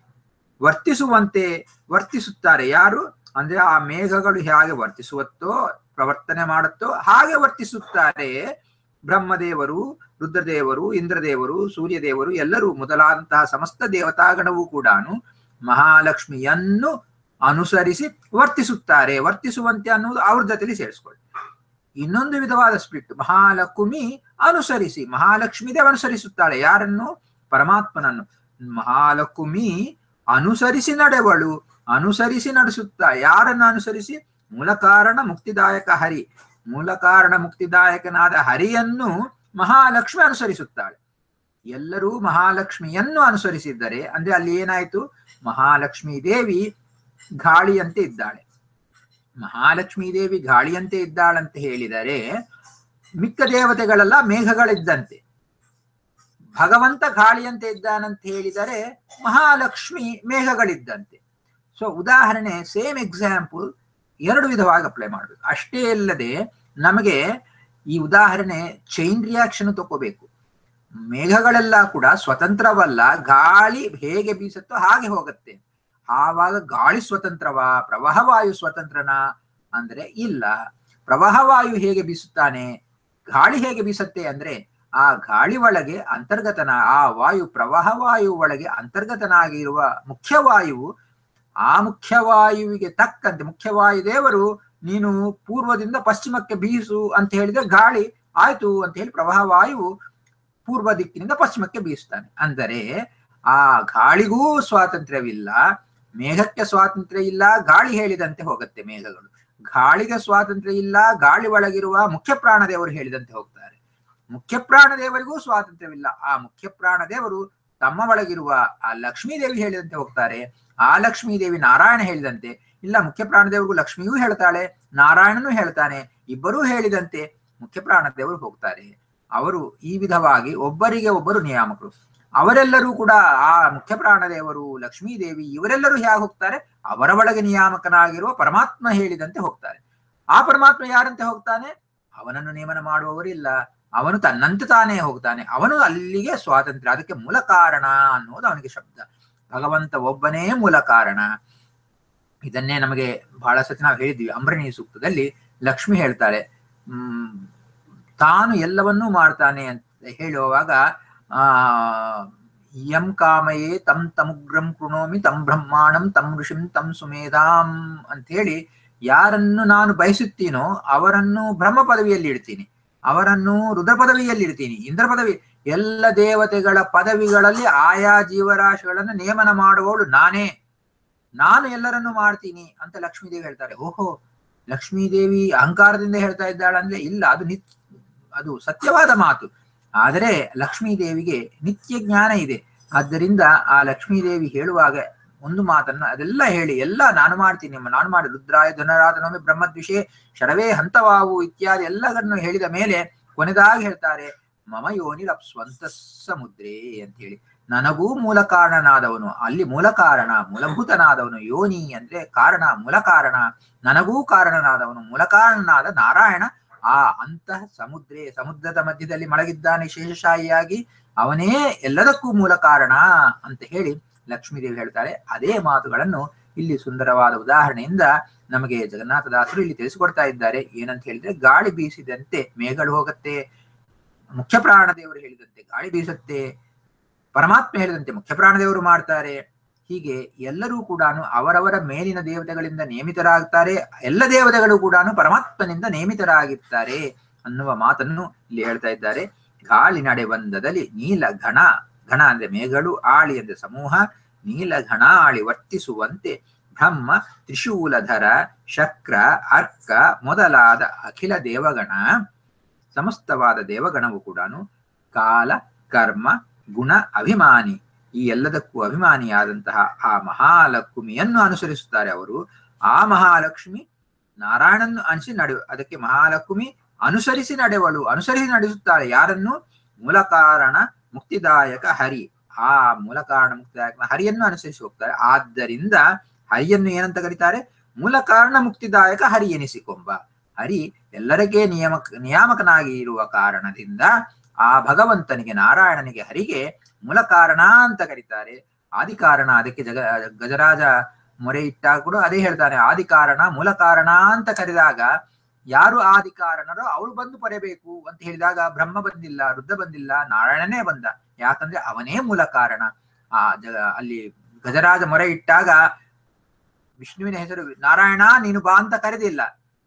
ವರ್ತಿಸುವಂತೆ ವರ್ತಿಸುತ್ತಾರೆ ಯಾರು ಅಂದ್ರೆ ಆ ಮೇಘಗಳು ಹೇಗೆ ವರ್ತಿಸುವತ್ತೋ ಪ್ರವರ್ತನೆ ಮಾಡುತ್ತೋ ಹಾಗೆ ವರ್ತಿಸುತ್ತಾರೆ ಬ್ರಹ್ಮದೇವರು ರುದ್ರದೇವರು ಇಂದ್ರದೇವರು ಸೂರ್ಯದೇವರು ಎಲ್ಲರೂ ಮೊದಲಾದಂತಹ ಸಮಸ್ತ ದೇವತಾಗಣವೂ ಕೂಡ ಮಹಾಲಕ್ಷ್ಮಿಯನ್ನು ಅನುಸರಿಸಿ ವರ್ತಿಸುತ್ತಾರೆ ವರ್ತಿಸುವಂತೆ ಅನ್ನೋದು ಅವ್ರ ಜೊತೆಲಿ ಸೇರಿಸ್ಕೊಳ್ಳಿ ಇನ್ನೊಂದು ವಿಧವಾದ ಸ್ಪ್ಲಿಟ್ ಮಹಾಲಕ್ಷ್ಮಿ ಅನುಸರಿಸಿ ಮಹಾಲಕ್ಷ್ಮಿ ದೇವ ಅನುಸರಿಸುತ್ತಾಳೆ ಯಾರನ್ನು ಪರಮಾತ್ಮನನ್ನು ಮಹಾಲಕ್ಷ್ಮಿ ಅನುಸರಿಸಿ ನಡೆವಳು ಅನುಸರಿಸಿ ನಡೆಸುತ್ತಾ ಯಾರನ್ನು ಅನುಸರಿಸಿ ಮೂಲ ಕಾರಣ ಮುಕ್ತಿದಾಯಕ ಹರಿ ಮೂಲ ಕಾರಣ ಮುಕ್ತಿದಾಯಕನಾದ ಹರಿಯನ್ನು ಮಹಾಲಕ್ಷ್ಮಿ ಅನುಸರಿಸುತ್ತಾಳೆ ಎಲ್ಲರೂ ಮಹಾಲಕ್ಷ್ಮಿಯನ್ನು ಅನುಸರಿಸಿದ್ದರೆ ಅಂದ್ರೆ ಅಲ್ಲಿ ಏನಾಯ್ತು ಮಹಾಲಕ್ಷ್ಮೀ ದೇವಿ ಗಾಳಿಯಂತೆ ಇದ್ದಾಳೆ ಮಹಾಲಕ್ಷ್ಮೀ ದೇವಿ ಗಾಳಿಯಂತೆ ಇದ್ದಾಳಂತ ಹೇಳಿದರೆ ಮಿಕ್ಕ ದೇವತೆಗಳೆಲ್ಲ ಮೇಘಗಳಿದ್ದಂತೆ ಭಗವಂತ ಗಾಳಿಯಂತೆ ಇದ್ದಾನಂತ ಹೇಳಿದರೆ ಮಹಾಲಕ್ಷ್ಮಿ ಮೇಘಗಳಿದ್ದಂತೆ ಸೊ ಉದಾಹರಣೆ ಸೇಮ್ ಎಕ್ಸಾಂಪಲ್ ಎರಡು ವಿಧವಾಗಿ ಅಪ್ಲೈ ಮಾಡಬೇಕು ಅಷ್ಟೇ ಅಲ್ಲದೆ ನಮಗೆ ಈ ಉದಾಹರಣೆ ಚೈನ್ ರಿಯಾಕ್ಷನ್ ತಗೋಬೇಕು ಮೇಘಗಳೆಲ್ಲ ಕೂಡ ಸ್ವತಂತ್ರವಲ್ಲ ಗಾಳಿ ಹೇಗೆ ಬೀಸುತ್ತೋ ಹಾಗೆ ಹೋಗುತ್ತೆ ಆವಾಗ ಗಾಳಿ ಸ್ವತಂತ್ರವಾ ಪ್ರವಾಹವಾಯು ಸ್ವತಂತ್ರನಾ ಅಂದ್ರೆ ಇಲ್ಲ ಪ್ರವಾಹವಾಯು ಹೇಗೆ ಬೀಸುತ್ತಾನೆ ಗಾಳಿ ಹೇಗೆ ಬೀಸತ್ತೆ ಅಂದ್ರೆ ಆ ಗಾಳಿ ಒಳಗೆ ಅಂತರ್ಗತನ ಆ ವಾಯು ಪ್ರವಾಹವಾಯು ಒಳಗೆ ಅಂತರ್ಗತನಾಗಿರುವ ಮುಖ್ಯವಾಯುವು ಆ ಮುಖ್ಯವಾಯುವಿಗೆ ತಕ್ಕಂತೆ ಮುಖ್ಯವಾಯು ದೇವರು ನೀನು ಪೂರ್ವದಿಂದ ಪಶ್ಚಿಮಕ್ಕೆ ಬೀಸು ಅಂತ ಹೇಳಿದ್ರೆ ಗಾಳಿ ಆಯ್ತು ಅಂತ ಹೇಳಿ ಪ್ರವಾಹವಾಯುವು ಪೂರ್ವ ದಿಕ್ಕಿನಿಂದ ಪಶ್ಚಿಮಕ್ಕೆ ಬೀಸ್ತಾನೆ ಅಂದರೆ ಆ ಗಾಳಿಗೂ ಸ್ವಾತಂತ್ರ್ಯವಿಲ್ಲ ಮೇಘಕ್ಕೆ ಸ್ವಾತಂತ್ರ್ಯ ಇಲ್ಲ ಗಾಳಿ ಹೇಳಿದಂತೆ ಹೋಗುತ್ತೆ ಮೇಘಗಳು ಗಾಳಿಗೆ ಸ್ವಾತಂತ್ರ್ಯ ಇಲ್ಲ ಗಾಳಿ ಒಳಗಿರುವ ಮುಖ್ಯ ಪ್ರಾಣದೇವರು ಹೇಳಿದಂತೆ ಹೋಗ್ತಾರೆ ಮುಖ್ಯ ಪ್ರಾಣದೇವರಿಗೂ ಸ್ವಾತಂತ್ರ್ಯವಿಲ್ಲ ಆ ಮುಖ್ಯ ಪ್ರಾಣದೇವರು ತಮ್ಮ ಒಳಗಿರುವ ಆ ಲಕ್ಷ್ಮೀ ದೇವಿ ಹೇಳಿದಂತೆ ಹೋಗ್ತಾರೆ ಆ ಲಕ್ಷ್ಮೀ ದೇವಿ ನಾರಾಯಣ ಹೇಳಿದಂತೆ ಇಲ್ಲ ಮುಖ್ಯ ಪ್ರಾಣದೇವರಿಗೂ ಲಕ್ಷ್ಮಿಯೂ ಹೇಳ್ತಾಳೆ ನಾರಾಯಣನೂ ಹೇಳ್ತಾನೆ ಇಬ್ಬರೂ ಹೇಳಿದಂತೆ ಮುಖ್ಯ ಪ್ರಾಣದೇವರು ಹೋಗ್ತಾರೆ ಅವರು ಈ ವಿಧವಾಗಿ ಒಬ್ಬರಿಗೆ ಒಬ್ಬರು ನಿಯಾಮಕರು ಅವರೆಲ್ಲರೂ ಕೂಡ ಆ ಮುಖ್ಯ ಪ್ರಾಣದೇವರು ಲಕ್ಷ್ಮೀ ದೇವಿ ಇವರೆಲ್ಲರೂ ಹೇಗೆ ಹೋಗ್ತಾರೆ ಅವರ ಒಳಗೆ ನಿಯಾಮಕನಾಗಿರುವ ಪರಮಾತ್ಮ ಹೇಳಿದಂತೆ ಹೋಗ್ತಾರೆ ಆ ಪರಮಾತ್ಮ ಯಾರಂತೆ ಹೋಗ್ತಾನೆ ಅವನನ್ನು ನೇಮನ ಮಾಡುವವರಿಲ್ಲ ಅವನು ತನ್ನಂತೆ ತಾನೇ ಹೋಗ್ತಾನೆ ಅವನು ಅಲ್ಲಿಗೆ ಸ್ವಾತಂತ್ರ್ಯ ಅದಕ್ಕೆ ಮೂಲ ಕಾರಣ ಅನ್ನೋದು ಅವನಿಗೆ ಶಬ್ದ ಭಗವಂತ ಒಬ್ಬನೇ ಮೂಲ ಕಾರಣ ಇದನ್ನೇ ನಮಗೆ ಬಹಳ ಸತಿ ನಾವು ಹೇಳಿದ್ವಿ ಅಂಬರಣಿ ಸೂಕ್ತದಲ್ಲಿ ಲಕ್ಷ್ಮಿ ಹೇಳ್ತಾಳೆ ಹ್ಮ್ ತಾನು ಎಲ್ಲವನ್ನೂ ಮಾಡ್ತಾನೆ ಅಂತ ಹೇಳುವಾಗ ಆ ಯಂ ಕಾಮಯೇ ತಂ ತಮುಗ್ರಂ ಕೃಣೋಮಿ ತಂ ಬ್ರಹ್ಮಾಣಂ ತಂ ಋಷಿಂ ತಂ ಸುಮೇಧಾಂ ಅಂತ ಹೇಳಿ ಯಾರನ್ನು ನಾನು ಬಯಸುತ್ತೀನೋ ಅವರನ್ನು ಬ್ರಹ್ಮ ಪದವಿಯಲ್ಲಿ ಇಡ್ತೀನಿ ಅವರನ್ನು ರುದ್ರ ಪದವಿಯಲ್ಲಿ ಇಡ್ತೀನಿ ಇಂದ್ರ ಪದವಿ ಎಲ್ಲ ದೇವತೆಗಳ ಪದವಿಗಳಲ್ಲಿ ಆಯಾ ಜೀವರಾಶಿಗಳನ್ನು ನೇಮನ ಮಾಡುವವಳು ನಾನೇ ನಾನು ಎಲ್ಲರನ್ನು ಮಾಡ್ತೀನಿ ಅಂತ ಲಕ್ಷ್ಮೀದೇವಿ ಹೇಳ್ತಾರೆ ಓಹೋ ಲಕ್ಷ್ಮೀದೇವಿ ಅಹಂಕಾರದಿಂದ ಹೇಳ್ತಾ ಇದ್ದಾಳ ಅಂದ್ರೆ ಇಲ್ಲ ಅದು ನಿತ್ ಅದು ಸತ್ಯವಾದ ಮಾತು ಆದರೆ ಲಕ್ಷ್ಮೀದೇವಿಗೆ ನಿತ್ಯ ಜ್ಞಾನ ಇದೆ ಆದ್ದರಿಂದ ಆ ಲಕ್ಷ್ಮೀದೇವಿ ಹೇಳುವಾಗ ಒಂದು ಮಾತನ್ನ ಅದೆಲ್ಲ ಹೇಳಿ ಎಲ್ಲ ನಾನು ಮಾಡ್ತೀನಿ ನಿಮ್ಮ ನಾನು ಮಾಡಿ ರುದ್ರಾಯ ಧನರಾಧನೊಮ್ಮೆ ಬ್ರಹ್ಮದ್ವಿಷೇ ಶರವೇ ಹಂತವಾವು ಇತ್ಯಾದಿ ಎಲ್ಲದನ್ನು ಹೇಳಿದ ಮೇಲೆ ಕೊನೆದಾಗಿ ಹೇಳ್ತಾರೆ ಮಮ ಯೋನಿ ಸ್ವಂತ ಸಮುದ್ರೇ ಅಂತ ಹೇಳಿ ನನಗೂ ಮೂಲ ಕಾರಣನಾದವನು ಅಲ್ಲಿ ಮೂಲ ಕಾರಣ ಮೂಲಭೂತನಾದವನು ಯೋನಿ ಅಂದ್ರೆ ಕಾರಣ ಮೂಲ ಕಾರಣ ನನಗೂ ಕಾರಣನಾದವನು ಮೂಲ ಕಾರಣನಾದ ನಾರಾಯಣ ಆ ಅಂತಃ ಸಮುದ್ರೆ ಸಮುದ್ರದ ಮಧ್ಯದಲ್ಲಿ ಮಲಗಿದ್ದಾನೆ ಶೇಷಶಾಹಿಯಾಗಿ ಅವನೇ ಎಲ್ಲದಕ್ಕೂ ಮೂಲ ಕಾರಣ ಅಂತ ಹೇಳಿ ಲಕ್ಷ್ಮೀದೇವಿ ಹೇಳ್ತಾರೆ ಅದೇ ಮಾತುಗಳನ್ನು ಇಲ್ಲಿ ಸುಂದರವಾದ ಉದಾಹರಣೆಯಿಂದ ನಮಗೆ ಜಗನ್ನಾಥದಾಸರು ಇಲ್ಲಿ ತಿಳಿಸಿಕೊಡ್ತಾ ಇದ್ದಾರೆ ಏನಂತ ಹೇಳಿದ್ರೆ ಗಾಳಿ ಬೀಸಿದಂತೆ ಮೇಘಗಳು ಹೋಗತ್ತೆ ಮುಖ್ಯ ಪ್ರಾಣ ದೇವರು ಹೇಳಿದಂತೆ ಗಾಳಿ ಬೀಸತ್ತೆ ಪರಮಾತ್ಮ ಹೇಳಿದಂತೆ ಮುಖ್ಯ ಪ್ರಾಣದೇವರು ಮಾಡ್ತಾರೆ ಹೀಗೆ ಎಲ್ಲರೂ ಕೂಡ ಅವರವರ ಮೇಲಿನ ದೇವತೆಗಳಿಂದ ನೇಮಿತರಾಗ್ತಾರೆ ಎಲ್ಲ ದೇವತೆಗಳು ಕೂಡ ಪರಮಾತ್ಮನಿಂದ ನೇಮಿತರಾಗಿರ್ತಾರೆ ಅನ್ನುವ ಮಾತನ್ನು ಇಲ್ಲಿ ಹೇಳ್ತಾ ಇದ್ದಾರೆ ಗಾಳಿ ನಡೆ ಬಂದದಲ್ಲಿ ನೀಲ ಘಣ ಘಣ ಅಂದ್ರೆ ಮೇಘಗಳು ಆಳಿ ಅಂದ್ರೆ ಸಮೂಹ ನೀಲ ಘಣ ಆಳಿ ವರ್ತಿಸುವಂತೆ ಬ್ರಹ್ಮ ತ್ರಿಶೂಲಧರ ಶಕ್ರ ಅರ್ಕ ಮೊದಲಾದ ಅಖಿಲ ದೇವಗಣ ಸಮಸ್ತವಾದ ದೇವಗಣವು ಕೂಡ ಕಾಲ ಕರ್ಮ ಗುಣ ಅಭಿಮಾನಿ ಈ ಎಲ್ಲದಕ್ಕೂ ಅಭಿಮಾನಿಯಾದಂತಹ ಆ ಮಹಾಲಕ್ಷ್ಮಿಯನ್ನು ಅನುಸರಿಸುತ್ತಾರೆ ಅವರು ಆ ಮಹಾಲಕ್ಷ್ಮಿ ನಾರಾಯಣನ್ನು ಅನಿಸಿ ನಡೆಯುವ ಅದಕ್ಕೆ ಮಹಾಲಕ್ಷ್ಮಿ ಅನುಸರಿಸಿ ನಡೆವಳು ಅನುಸರಿಸಿ ನಡೆಸುತ್ತಾಳೆ ಯಾರನ್ನು ಮೂಲ ಕಾರಣ ಮುಕ್ತಿದಾಯಕ ಹರಿ ಆ ಮೂಲ ಕಾರಣ ಮುಕ್ತಿದಾಯಕ ಹರಿಯನ್ನು ಅನುಸರಿಸಿ ಹೋಗ್ತಾರೆ ಆದ್ದರಿಂದ ಹರಿಯನ್ನು ಏನಂತ ಕರೀತಾರೆ ಮೂಲ ಕಾರಣ ಮುಕ್ತಿದಾಯಕ ಹರಿ ಎನಿಸಿಕೊಂಬ ಹರಿ ಎಲ್ಲರಿಗೆ ನಿಯಮಕ ನಿಯಾಮಕನಾಗಿ ಇರುವ ಕಾರಣದಿಂದ ಆ ಭಗವಂತನಿಗೆ ನಾರಾಯಣನಿಗೆ ಹರಿಗೆ ಮೂಲ ಕಾರಣ ಅಂತ ಕರೀತಾರೆ ಆದಿ ಕಾರಣ ಅದಕ್ಕೆ ಜಗ ಗಜರಾಜ ಮೊರೆ ಇಟ್ಟಾಗ ಕೂಡ ಅದೇ ಹೇಳ್ತಾನೆ ಆದಿ ಕಾರಣ ಮೂಲ ಕಾರಣ ಅಂತ ಕರೆದಾಗ ಯಾರು ಆದಿ ಕಾರಣರೋ ಅವಳು ಬಂದು ಪಡೆಯಬೇಕು ಅಂತ ಹೇಳಿದಾಗ ಬ್ರಹ್ಮ ಬಂದಿಲ್ಲ ರುದ್ರ ಬಂದಿಲ್ಲ ನಾರಾಯಣನೇ ಬಂದ ಯಾಕಂದ್ರೆ ಅವನೇ ಮೂಲ ಕಾರಣ ಆ ಜಗ ಅಲ್ಲಿ ಗಜರಾಜ ಮೊರೆ ಇಟ್ಟಾಗ ವಿಷ್ಣುವಿನ ಹೆಸರು ನಾರಾಯಣ ನೀನು ಬಾ ಅಂತ ಕರೆದಿಲ್ಲ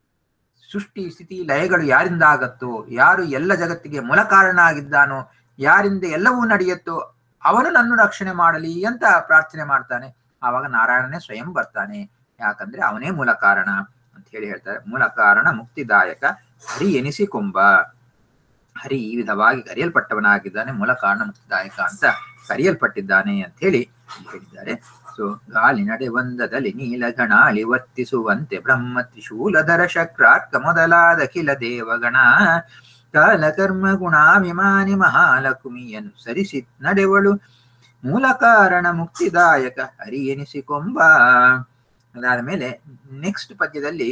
ಸೃಷ್ಟಿ ಸ್ಥಿತಿ ಲಯಗಳು ಯಾರಿಂದ ಆಗತ್ತೋ ಯಾರು ಎಲ್ಲ ಜಗತ್ತಿಗೆ ಮೂಲ ಕಾರಣ ಆಗಿದ್ದಾನೋ ಯಾರಿಂದ ಎಲ್ಲವೂ ನಡೆಯುತ್ತೋ ಅವನು ನನ್ನ ರಕ್ಷಣೆ ಮಾಡಲಿ ಅಂತ ಪ್ರಾರ್ಥನೆ ಮಾಡ್ತಾನೆ ಆವಾಗ ನಾರಾಯಣನೇ ಸ್ವಯಂ ಬರ್ತಾನೆ ಯಾಕಂದ್ರೆ ಅವನೇ ಮೂಲ ಕಾರಣ ಅಂತ ಹೇಳಿ ಹೇಳ್ತಾರೆ ಮೂಲ ಕಾರಣ ಮುಕ್ತಿದಾಯಕ ಹರಿ ಎನಿಸಿಕೊಂಬ ಹರಿ ಈ ವಿಧವಾಗಿ ಕರೆಯಲ್ಪಟ್ಟವನಾಗಿದ್ದಾನೆ ಮೂಲ ಕಾರಣ ಮುಕ್ತಿದಾಯಕ ಅಂತ ಕರೆಯಲ್ಪಟ್ಟಿದ್ದಾನೆ ಅಂತ ಹೇಳಿ ಹೇಳಿದ್ದಾರೆ ಸೊ ಗಾಳಿ ನಡೆ ಬಂದದಲ್ಲಿ ನೀಲಗಣಾಳಿ ವರ್ತಿಸುವಂತೆ ಬ್ರಹ್ಮ ತ್ರಿಶೂಲಧರ ಶಕ್ರಾರ್ಕ ಮೊದಲಾದ ಕಿಲ ದೇವಗಣ ಕಾಲಕರ್ಮ ಗುಣಾಭಿಮಾನಿ ಮಹಾಲಕ್ಷ್ಮಿಯನ್ನು ಸರಿಸಿ ನಡೆವಳು ಮೂಲ ಕಾರಣ ಮುಕ್ತಿದಾಯಕ ಹರಿ ಎನಿಸಿಕೊಂಬ ಅದಾದ ಮೇಲೆ ನೆಕ್ಸ್ಟ್ ಪದ್ಯದಲ್ಲಿ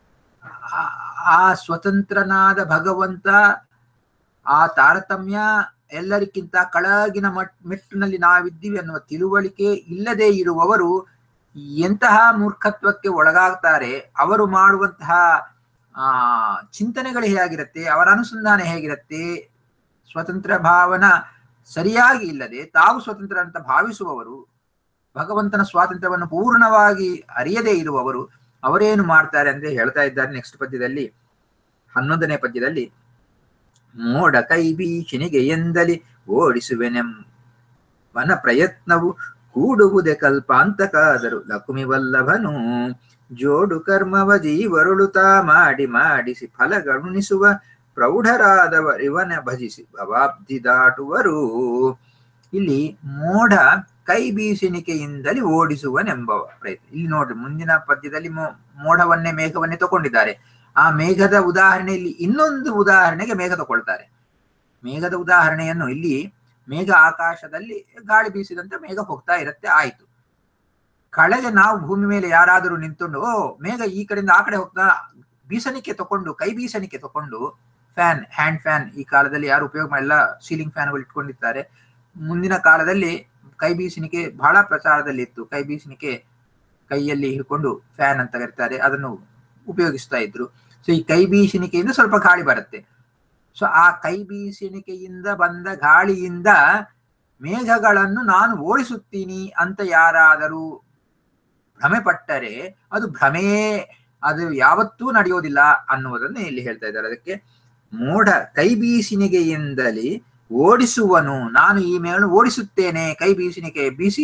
ಆ ಸ್ವತಂತ್ರನಾದ ಭಗವಂತ ಆ ತಾರತಮ್ಯ ಎಲ್ಲರಿಗಿಂತ ಕೆಳಗಿನ ಮಟ್ ಮೆಟ್ಟಿನಲ್ಲಿ ನಾವಿದ್ದೀವಿ ಅನ್ನುವ ತಿಳುವಳಿಕೆ ಇಲ್ಲದೆ ಇರುವವರು ಎಂತಹ ಮೂರ್ಖತ್ವಕ್ಕೆ ಒಳಗಾಗ್ತಾರೆ ಅವರು ಮಾಡುವಂತಹ ಆ ಚಿಂತನೆಗಳು ಹೇಗಿರುತ್ತೆ ಅವರ ಅನುಸಂಧಾನ ಹೇಗಿರುತ್ತೆ ಸ್ವತಂತ್ರ ಭಾವನ ಸರಿಯಾಗಿ ಇಲ್ಲದೆ ತಾವು ಸ್ವತಂತ್ರ ಅಂತ ಭಾವಿಸುವವರು ಭಗವಂತನ ಸ್ವಾತಂತ್ರ್ಯವನ್ನು ಪೂರ್ಣವಾಗಿ ಅರಿಯದೇ ಇರುವವರು ಅವರೇನು ಮಾಡ್ತಾರೆ ಅಂದ್ರೆ ಹೇಳ್ತಾ ಇದ್ದಾರೆ ನೆಕ್ಸ್ಟ್ ಪದ್ಯದಲ್ಲಿ ಹನ್ನೊಂದನೇ ಪದ್ಯದಲ್ಲಿ ಮೋಡ ಕೈ ಬೀಚಿನಿಗೆ ಎಂದಲಿ ಓಡಿಸುವೆನೆಂಬನ ಪ್ರಯತ್ನವು ಕೂಡುವುದೇ ಕಲ್ಪಾಂತಕಾದರು ಲಕ್ಷ್ಮಿ ವಲ್ಲಭನು ಜೋಡು ಕರ್ಮವ ಜೀವರುಳುತಾ ಮಾಡಿ ಮಾಡಿಸಿ ಫಲಗಣುಣಿಸುವ ಪ್ರೌಢರಾದವರಿವನ ಭಜಿಸಿ ಭವಾಬ್ಧಿ ದಾಟುವರು ಇಲ್ಲಿ ಮೋಡ ಕೈ ಬೀಸಿನಿಕೆಯಿಂದಲೇ ಓಡಿಸುವನೆಂಬ ಪ್ರಯತ್ನ ಇಲ್ಲಿ ನೋಡ್ರಿ ಮುಂದಿನ ಪದ್ಯದಲ್ಲಿ ಮೋಡವನ್ನೇ ಮೇಘವನ್ನೇ ತಗೊಂಡಿದ್ದಾರೆ ಆ ಮೇಘದ ಉದಾಹರಣೆಯಲ್ಲಿ ಇನ್ನೊಂದು ಉದಾಹರಣೆಗೆ ಮೇಘ ತಗೊಳ್ತಾರೆ ಮೇಘದ ಉದಾಹರಣೆಯನ್ನು ಇಲ್ಲಿ ಮೇಘ ಆಕಾಶದಲ್ಲಿ ಗಾಳಿ ಬೀಸಿದಂತೆ ಮೇಘ ಹೋಗ್ತಾ ಇರುತ್ತೆ ಆಯ್ತು ಕಳೆಗೆ ನಾವು ಭೂಮಿ ಮೇಲೆ ಯಾರಾದರೂ ನಿಂತುಕೊಂಡು ಓ ಮೇಘ ಈ ಕಡೆಯಿಂದ ಆ ಕಡೆ ಹೋಗ್ತಾ ಬೀಸಣಿಕೆ ತಕೊಂಡು ಕೈ ಬೀಸಣಿಕೆ ತಕೊಂಡು ಫ್ಯಾನ್ ಹ್ಯಾಂಡ್ ಫ್ಯಾನ್ ಈ ಕಾಲದಲ್ಲಿ ಯಾರು ಉಪಯೋಗ ಮಾಡಿಲ್ಲ ಸೀಲಿಂಗ್ ಫ್ಯಾನ್ಗಳು ಇಟ್ಕೊಂಡಿರ್ತಾರೆ ಮುಂದಿನ ಕಾಲದಲ್ಲಿ ಕೈ ಬೀಸಣಿಕೆ ಬಹಳ ಪ್ರಚಾರದಲ್ಲಿ ಇತ್ತು ಕೈ ಬೀಸಣಿಕೆ ಕೈಯಲ್ಲಿ ಹಿಡ್ಕೊಂಡು ಫ್ಯಾನ್ ಅಂತ ಕರೀತಾರೆ ಅದನ್ನು ಉಪಯೋಗಿಸ್ತಾ ಇದ್ರು ಸೊ ಈ ಕೈ ಬೀಸಣಿಕೆಯಿಂದ ಸ್ವಲ್ಪ ಗಾಳಿ ಬರುತ್ತೆ ಸೊ ಆ ಕೈ ಬೀಸಣಿಕೆಯಿಂದ ಬಂದ ಗಾಳಿಯಿಂದ ಮೇಘಗಳನ್ನು ನಾನು ಓಡಿಸುತ್ತೀನಿ ಅಂತ ಯಾರಾದರೂ ಭ್ರಮೆ ಪಟ್ಟರೆ ಅದು ಭ್ರಮೆಯೇ ಅದು ಯಾವತ್ತೂ ನಡೆಯೋದಿಲ್ಲ ಅನ್ನುವುದನ್ನು ಇಲ್ಲಿ ಹೇಳ್ತಾ ಇದ್ದಾರೆ ಅದಕ್ಕೆ ಮೋಡ ಕೈ ಬೀಸಿನಿಗೆಯಿಂದಲೇ ಓಡಿಸುವನು ನಾನು ಈ ಮೇಳನ್ನು ಓಡಿಸುತ್ತೇನೆ ಕೈ ಬೀಸಿನಿಕೆ ಬೀಸಿ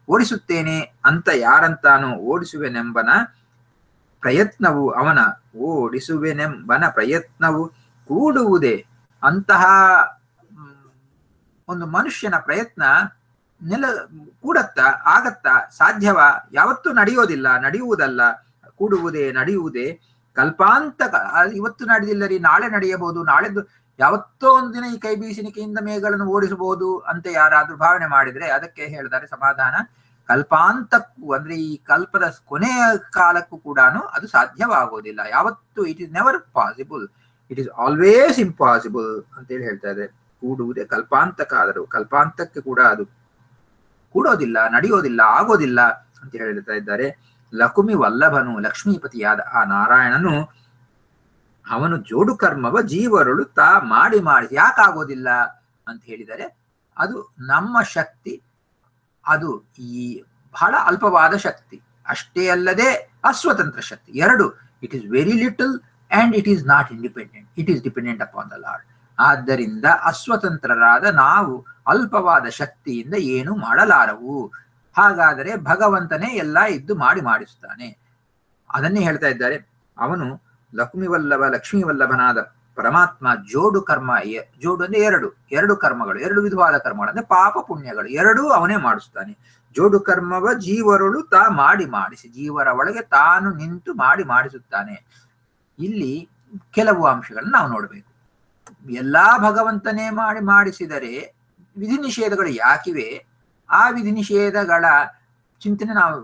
ಓಡಿಸುತ್ತೇನೆ ಅಂತ ಯಾರಂತಾನು ಓಡಿಸುವೆನೆಂಬನ ಪ್ರಯತ್ನವು ಅವನ ಓಡಿಸುವೆನೆಂಬನ ಪ್ರಯತ್ನವು ಕೂಡುವುದೇ ಅಂತಹ ಮ್, ಒಂದು ಮನುಷ್ಯನ ಪ್ರಯತ್ನ ನೆಲ ಕೂಡತ್ತ ಆಗತ್ತ ಸಾಧ್ಯವ ಯಾವತ್ತೂ ನಡೆಯೋದಿಲ್ಲ ನಡೆಯುವುದಲ್ಲ ಕೂಡುವುದೇ ನಡೆಯುವುದೇ ಕಲ್ಪಾಂತ ಇವತ್ತು ನಡೆದಿಲ್ಲ ರೀ ನಾಳೆ ನಡೆಯಬಹುದು ನಾಳೆದು ಯಾವತ್ತೋ ಒಂದಿನ ಈ ಕೈ ಬೀಸಿನಿಕೆಯಿಂದ ಮೇಘಗಳನ್ನು ಓಡಿಸಬಹುದು ಅಂತ ಯಾರಾದ್ರೂ ಭಾವನೆ ಮಾಡಿದ್ರೆ ಅದಕ್ಕೆ ಹೇಳಿದ್ದಾರೆ ಸಮಾಧಾನ ಕಲ್ಪಾಂತಕ್ಕೂ ಅಂದ್ರೆ ಈ ಕಲ್ಪದ ಕೊನೆಯ ಕಾಲಕ್ಕೂ ಕೂಡ ಅದು ಸಾಧ್ಯವಾಗೋದಿಲ್ಲ ಯಾವತ್ತು it is never possible it is always impossible ಅಂತೇಳಿ ಹೇಳ್ತಾ ಇದೆ ಕೂಡುವುದೇ ಕಲ್ಪಾಂತಕ್ಕಾದರೂ ಕಲ್ಪಾಂತಕ್ಕೆ ಕೂಡ ಅದು ಕೂಡೋದಿಲ್ಲ ನಡೆಯೋದಿಲ್ಲ ಆಗೋದಿಲ್ಲ ಅಂತ ಹೇಳ್ತಾ ಇದ್ದಾರೆ ಲಕುಮಿ ವಲ್ಲಭನು ಲಕ್ಷ್ಮೀಪತಿಯಾದ ಆ ನಾರಾಯಣನು ಅವನು ಜೋಡು ಕರ್ಮವ ಜೀವರುಳು ತಾ ಮಾಡಿ ಮಾಡಿಸಿ ಯಾಕಾಗೋದಿಲ್ಲ ಅಂತ ಹೇಳಿದರೆ ಅದು ನಮ್ಮ ಶಕ್ತಿ ಅದು ಈ ಬಹಳ ಅಲ್ಪವಾದ ಶಕ್ತಿ ಅಷ್ಟೇ ಅಲ್ಲದೆ ಅಸ್ವತಂತ್ರ ಶಕ್ತಿ ಎರಡು it is very little and it is not independent it is dependent upon the lord ಆದ್ದರಿಂದ ಅಸ್ವತಂತ್ರರಾದ ನಾವು ಅಲ್ಪವಾದ ಶಕ್ತಿಯಿಂದ ಏನು ಮಾಡಲಾರವು ಹಾಗಾದರೆ ಭಗವಂತನೇ ಎಲ್ಲ ಇದ್ದು ಮಾಡಿ ಮಾಡಿಸುತ್ತಾನೆ ಅದನ್ನೇ ಹೇಳ್ತಾ ಇದ್ದಾರೆ ಅವನು ಲಕ್ಷ್ಮಿ ವಲ್ಲಭ ಲಕ್ಷ್ಮೀ ವಲ್ಲಭನಾದ ಪರಮಾತ್ಮ ಜೋಡು ಕರ್ಮ ಎ- ಜೋಡು ಅಂದ್ರೆ ಎರಡು ಎರಡು ಕರ್ಮಗಳು ಎರಡು ವಿಧವಾದ ಕರ್ಮಗಳು ಅಂದ್ರೆ ಪಾಪ ಪುಣ್ಯಗಳು ಎರಡೂ ಅವನೇ ಮಾಡಿಸುತ್ತಾನೆ ಜೋಡು ಕರ್ಮವ ಜೀವರುಳು ತಾ ಮಾಡಿ ಮಾಡಿಸಿ ಜೀವರ ಒಳಗೆ ತಾನು ನಿಂತು ಮಾಡಿ ಮಾಡಿಸುತ್ತಾನೆ ಇಲ್ಲಿ ಕೆಲವು ಅಂಶಗಳನ್ನು ನಾವು ನೋಡಬೇಕು ಎಲ್ಲಾ ಭಗವಂತನೇ ಮಾಡಿ ಮಾಡಿಸಿದರೆ ವಿಧಿ ನಿಷೇಧಗಳು ಯಾಕಿವೆ ಆ ವಿಧಿ ನಿಷೇಧಗಳ ಚಿಂತನೆ ನಾವು